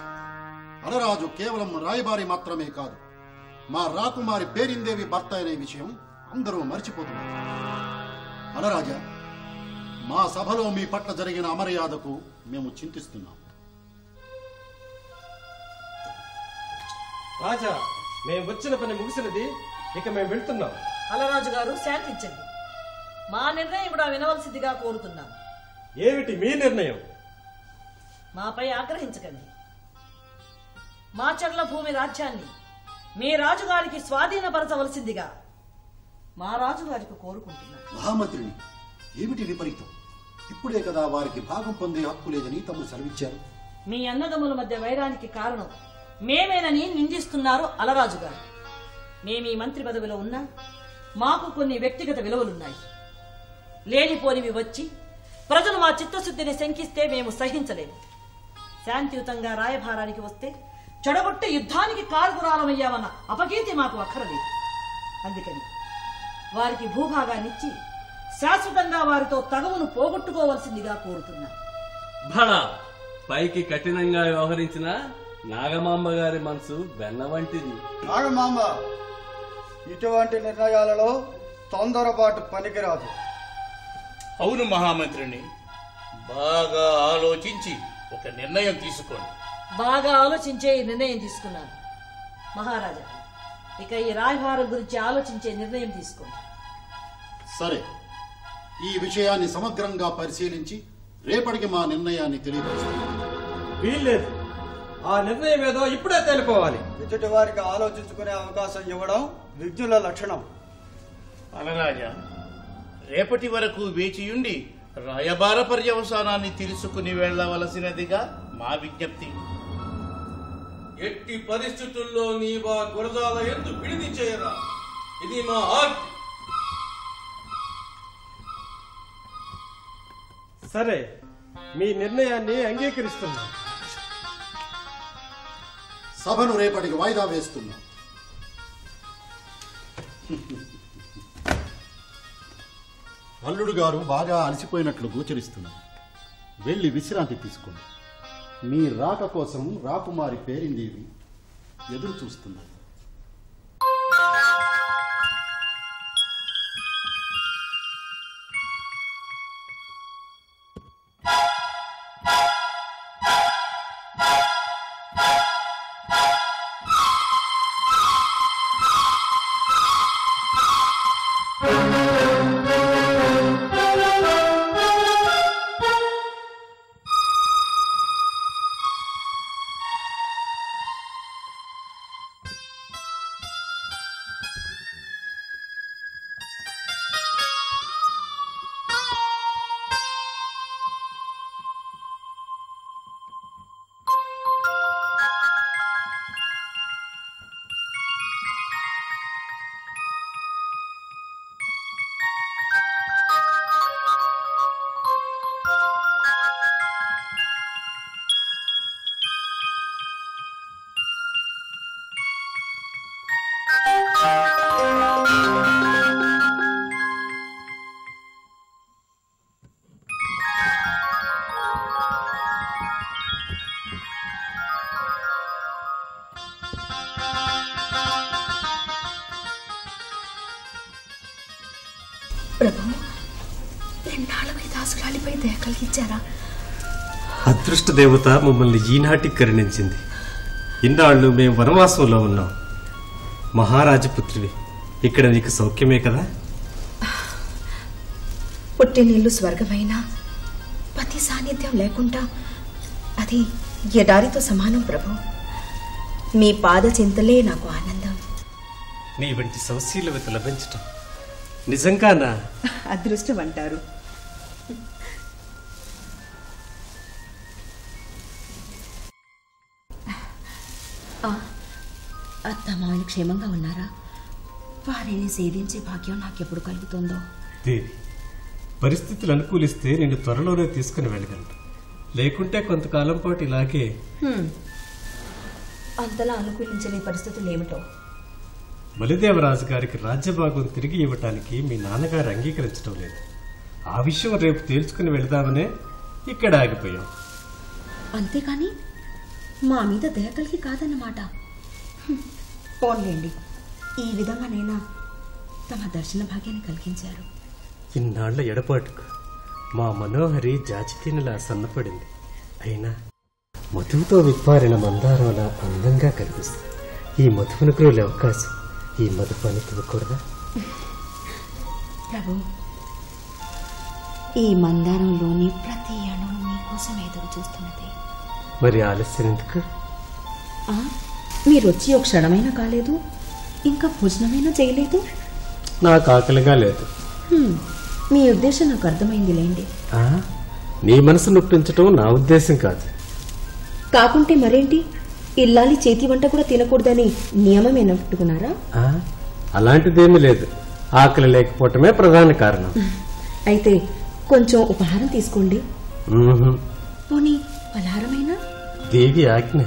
అలరాజు కేవలం రాయబారి మాత్రమే కాదు మా రాకుమారి పేరిందేవి భర్త అనే విషయం అందరూ మర్చిపోతున్నారు అలరాజా మా సభలో మీ పట్ల జరిగిన అమర్యాదకు మేము చింతిస్తున్నాం రాజా మేము వచ్చిన పని ముగిసినది ఇక మేము వెళ్తున్నాం అలరాజు గారు శాంతించండి మా నిర్ణయం కూడా వినవలసిందిగా కోరుతున్నాం ఏమిటి మీ నిర్ణయం మాపై ఆగ్రహించకండి మాచర్ల భూమి రాజ్యాన్ని మీ రాజుగారికి స్వాధీనపరచవలసిందిగా మా రాజుగారికి కోరుకుంటున్నాం మహామంత్రిని ఏమిటి విపరీతం ఇప్పుడే కదా వారికి భాగం పొందే హక్కు లేదని తమను సెలవిచ్చారు మీ అన్నదమ్ముల మధ్య వైరానికి కారణం మేమేనని నిందిస్తున్నారు అలరాజు గారు మేము ఈ మంత్రి పదవిలో ఉన్నా మాకు కొన్ని వ్యక్తిగత విలువలున్నాయి లేనిపోనివి వచ్చి ప్రజలు మా చిత్తశుద్ధిని శంకిస్తే మేము సహించలేము శాంతియుతంగా రాయభారానికి వస్తే చెడగొట్టే యుద్ధానికి కారుకురాలమయ్యామన్న అపకీర్తి మాకు అక్కరలేదు అందుకని వారికి భూభాగాన్నిచ్చి శాశ్వతంగా వారితో తగవును పోగొట్టుకోవలసిందిగా కోరుతున్నా భళ పైకి కఠినంగా వ్యవహరించిన నాగమాంబ గారి మనసు వెన్న వంటిది నాగమాంబ ఇటువంటి నిర్ణయాలలో తొందరపాటు పనికిరాదు అవును మహామంత్రిని బాగా ఆలోచించి ఒక నిర్ణయం తీసుకోండి బాగా ఆలోచించే ఈ నిర్ణయం తీసుకున్నాను మహారాజా ఇక ఈ రాయభారం గురించి ఆలోచించే నిర్ణయం తీసుకోండి సరే ఈ విషయాన్ని సమగ్రంగా పరిశీలించి రేపటికి మా నిర్ణయాన్ని తెలియపరుస్తాం వీల్లేదు ఆ నిర్ణయం ఏదో ఇప్పుడే తేలిపోవాలి ఎదుటి వారికి ఆలోచించుకునే అవకాశం ఇవ్వడం విజ్ఞుల లక్షణం అలరాజా రేపటి వరకు వేచియుండి రాయబార పర్యవసానాన్ని తెలుసుకుని వెళ్ళవలసినదిగా మా విజ్ఞప్తి ఎట్టి పరిస్థితుల్లో నీవా గురజాల ఎందు విడిది చేయరా ఇది మా ఆజ్ఞ సరే మీ నిర్ణయాన్ని అంగీకరిస్తున్నాం సభను రేపటికి వాయిదా వేస్తున్నాం అల్లుడు గారు బాగా అలసిపోయినట్లు గోచరిస్తున్నారు వెళ్ళి విశ్రాంతి తీసుకోండి మీ రాక కోసం రాకుమారి పేరిందేవి ఎదురు చూస్తున్నారు ప్రభు రెండాళ్ళపై దాసురాలిపై దయ కలిగించారా అదృష్ట దేవత మమ్మల్ని ఈనాటికి కరుణించింది ఇన్నాళ్ళు మేము వనవాసంలో ఉన్నాం మహారాజపుత్రివి ఇక్కడ నీకు సౌఖ్యమే కదా పుట్టినిల్లు స్వర్గమైన పతి సాన్నిధ్యం లేకుండా అది ఎడారితో సమానం ప్రభు మీ పాద చింతలే నాకు ఆనందం నీ వంటి సౌశీలవత లభించటం నిజంగానా అదృష్టం అంటారు అత్తమామని క్షేమంగా ఉన్నారా వారిని సేవించే భాగ్యం నాకెప్పుడు కలుగుతుందో దేవి పరిస్థితులు అనుకూలిస్తే నేను త్వరలోనే తీసుకుని వెళ్ళగలను లేకుంటే కొంతకాలం పాటు ఇలాగే హ్మ్. అంతలా అనుకూలించని పరిస్థితులు ఏమిటో బలిదేవరాజు గారికి రాజ్యభాగం తిరిగి ఇవ్వటానికి మీ నాన్నగారు అంగీకరించడం లేదు ఆ విషయం రేపు తేల్చుకుని వెళదామనే ఇక్కడ ఆగిపోయాం అంతేకాని మా మీద దయ కలిగి కాదన్నమాట హ్మ్. పోన్లేండి ఈ విధంగానైనా తమ దర్శన భాగ్యాన్ని కలిగించారు ఇన్నాళ్ల ఎడపాటుకు మా మనోహరి జాచితీనులా సన్నపడింది అయినా మధువుతో విప్పారిన మందారంలా అందంగా కనిపిస్తుంది ఈ మధువును గ్రోలే అవకాశం ఈ మధుపాన్ని ఇవ్వకూడదా ప్రభు ఈ మందారంలోని ప్రతి అణువు మీకోసం ఎదురు చూస్తున్నది మరి ఆలస్యం ఎందుకు ఆ, మీరు వచ్చి ఒక క్షణమైనా కాలేదు ఇంకా భోజనమైనా చేయలేదు నాకు ఆకలిగా లేదు హ్మ్, మీ ఉద్దేశం నాకు అర్థమైంది లేండి ఆ? నీ మనసు నొప్పించటం నా ఉద్దేశం కాదు కాకుంటే మరేంటి ఇల్లాలి చేతి వంట కూడా తినకూడదని నియమమేనా పెట్టుకున్నారా ఆ? అలాంటిదేమీ లేదు ఆకలి లేకపోవటమే ప్రధాన కారణం అయితే కొంచెం ఉపహారం తీసుకోండి మ్మ్హ్. పోనీ పలహారమైనా దేవి ఆజ్ఞ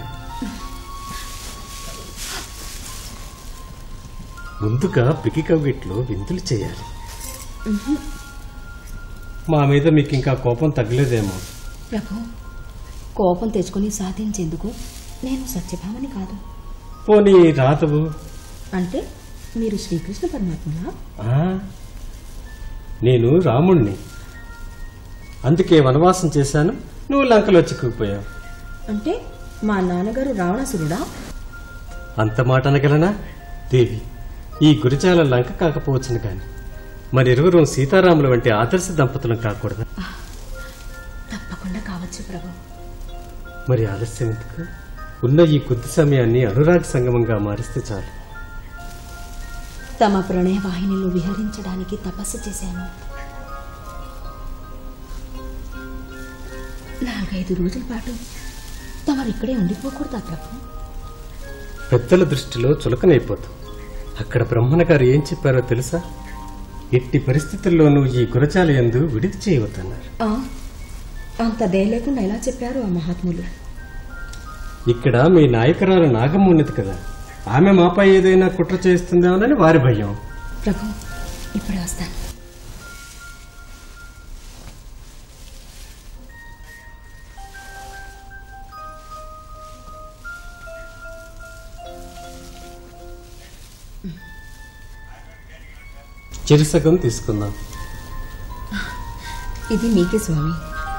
ముందుగా పికి కవిట్లో విందులు చేయాలి ఉహు. మా మీద మీకు ఇంకా కోపం తగ్గలేదేమో ప్రభు కోపం తెచ్చుకొని సాధించేందుకు నేను సత్యభామని కాదు పోనీ రాతవు అంటే మీరు శ్రీకృష్ణ పరమాత్మనా ఆ? నేను రాముణ్ణి అందుకే వనవాసం చేశాను నువ్వు లంకలో చిక్కుకుపోయావు అంటే మా నాన్నగారు రావణాసురుడా అంత మాట అనగలనా దేవి ఈ గురిజాల లంక కాకపోవచ్చును కాని మరిరువురు సీతారాముల వంటి ఆదర్శ దంపతులం కాకూడదా తప్పకుండా కావచ్చు ప్రభు మరి ఆలస్యం ఎందుకు ఉన్న ఈ కొద్ది సమయాన్ని అనురాగ సంగమంగా మారిస్తే చాలు తమ ప్రణయ వాహినిలో విహరించడానికి తపస్సు చేశాను నాలుగైదు రోజుల పాటు తమరు ఇక్కడే ఉండిపోకూడదా ప్రభు పెద్దల దృష్టిలో చులకనైపోతాం అక్కడ బ్రహ్మణ గారు ఏం చెప్పారో తెలుసా ఎట్టి పరిస్థితుల్లోనూ ఈ గురజాల యందు విడిది చేయవద్దన్నారు ఆ, అంత దయ లేకుండా ఎలా చెప్పారు ఆ మహాత్ములు ఇక్కడ మీ నాయకురాలు నాగమ్మ ఉన్నది కదా ఆమె మాపై ఏదైనా కుట్ర చేస్తుందేమోనని వారి భయం ప్రభు ఇప్పుడే వస్తాను చిరుసగం తీసుకుందాం ఇది మీకే స్వామి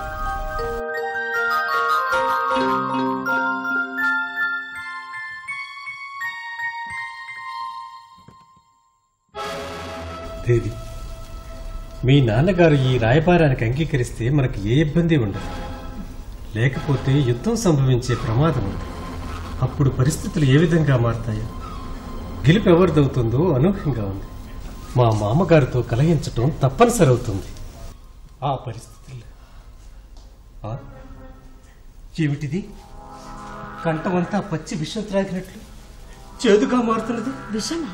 దేవి మీ నాన్నగారు ఈ రాయబారానికి అంగీకరిస్తే మనకు ఏ ఇబ్బంది ఉండదు లేకపోతే యుద్ధం సంభవించే ప్రమాదం ఉంది అప్పుడు పరిస్థితులు ఏ విధంగా మారతాయో గెలుపు ఎవరిదవుతుందో అనూహ్యంగా ఉంది మా మామగారితో కలహించటం తప్పనిసరి అవుతుంది ఆ పరిస్థితుల్లో ఆ? ఏమిటిది కంఠమంతా పచ్చి విషం త్రాగినట్లు చేదుగా మారుతున్నది విషమా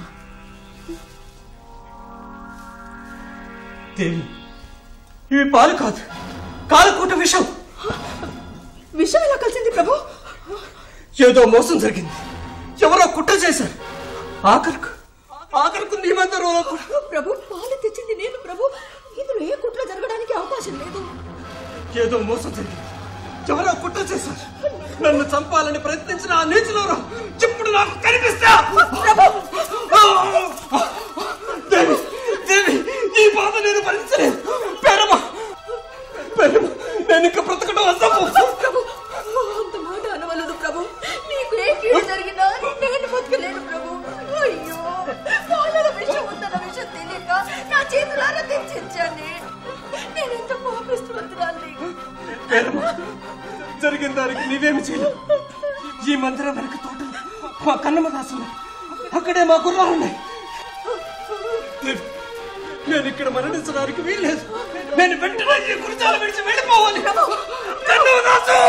దేవి ఇవి పాలు కాదు కాలకూట విషం విషం ఎలా కలిసింది ప్రభు ఏదో మోసం జరిగింది ఎవరో కుట్ర చేశారు ఆఖరుకు ఆఖరుకు నీ మందరంలో కూడా ప్రభు పాలు తెచ్చింది నేను ప్రభు ఇందులో ఏ కుట్ర జరగడానికి అవకాశం లేదు ఏదో మోసం జరిగింది ఎవరో కుట్ర చేశారు నన్ను చంపాలని ప్రయత్నించిన ఆ నీచులోరు ఇప్పుడు నాకు కనిపిస్తా దేవి దేవి ఈ బాధ నేను భరించలేను పేరమ్మ పేరమ్మ నేను ఇంకా బ్రతకడం అసంభవం ప్రభు అంత మాట అనవలదు ప్రభు నీకు ఏ కీడు జరిగినా నేను బతకలేను ప్రభు అయ్యో పాలల విషయం ఉందన్న విషయం తెలియక నా చేతులారా తెచ్చిచ్చాను నేను ఎంత పాపిస్తున్నందురాలి పేరమ్మ జరిగిన దానికి నీవేమి చేయలేవు ఈ మందిరం వెనక తోటలు మా కన్నమ్మ దాసులు అక్కడే మా గుర్రాలు ఉన్నాయి దేవి, నేను ఇక్కడ మరణించడానికి వీల్లేదు నేను వెంటనే ఈ గురిజాల విడిచి వెళ్ళిపోవాలి కన్నమ్మ దాసు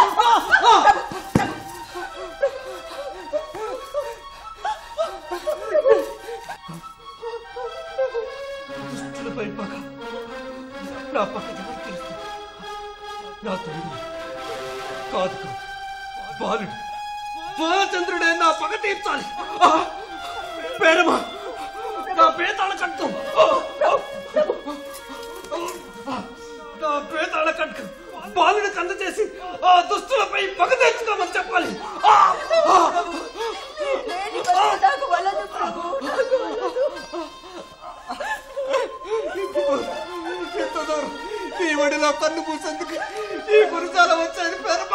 దుష్టులపై పగ నా పక్క ఎవరు తెలుసు నా తమ్ముడు కాదు కాదు బాలుడు బాలచంద్రుడే నా పగ తీర్చాలి ఆ! పేరమా నా పేతాళ కట్టు నా పేతాళ కట్టు బాలుడు కంద చేసి ఆ దుస్తులపై పగ తెచ్చుకోమని చెప్పాలి ఆ! ఆ! లేని బతుకు నాకు వలదు ప్రభు నాకు వలదు ఎంత దూరం ఈ వడిలో కన్ను పూసేందుకు ఈ గురుజాల వచ్చాయని పేరు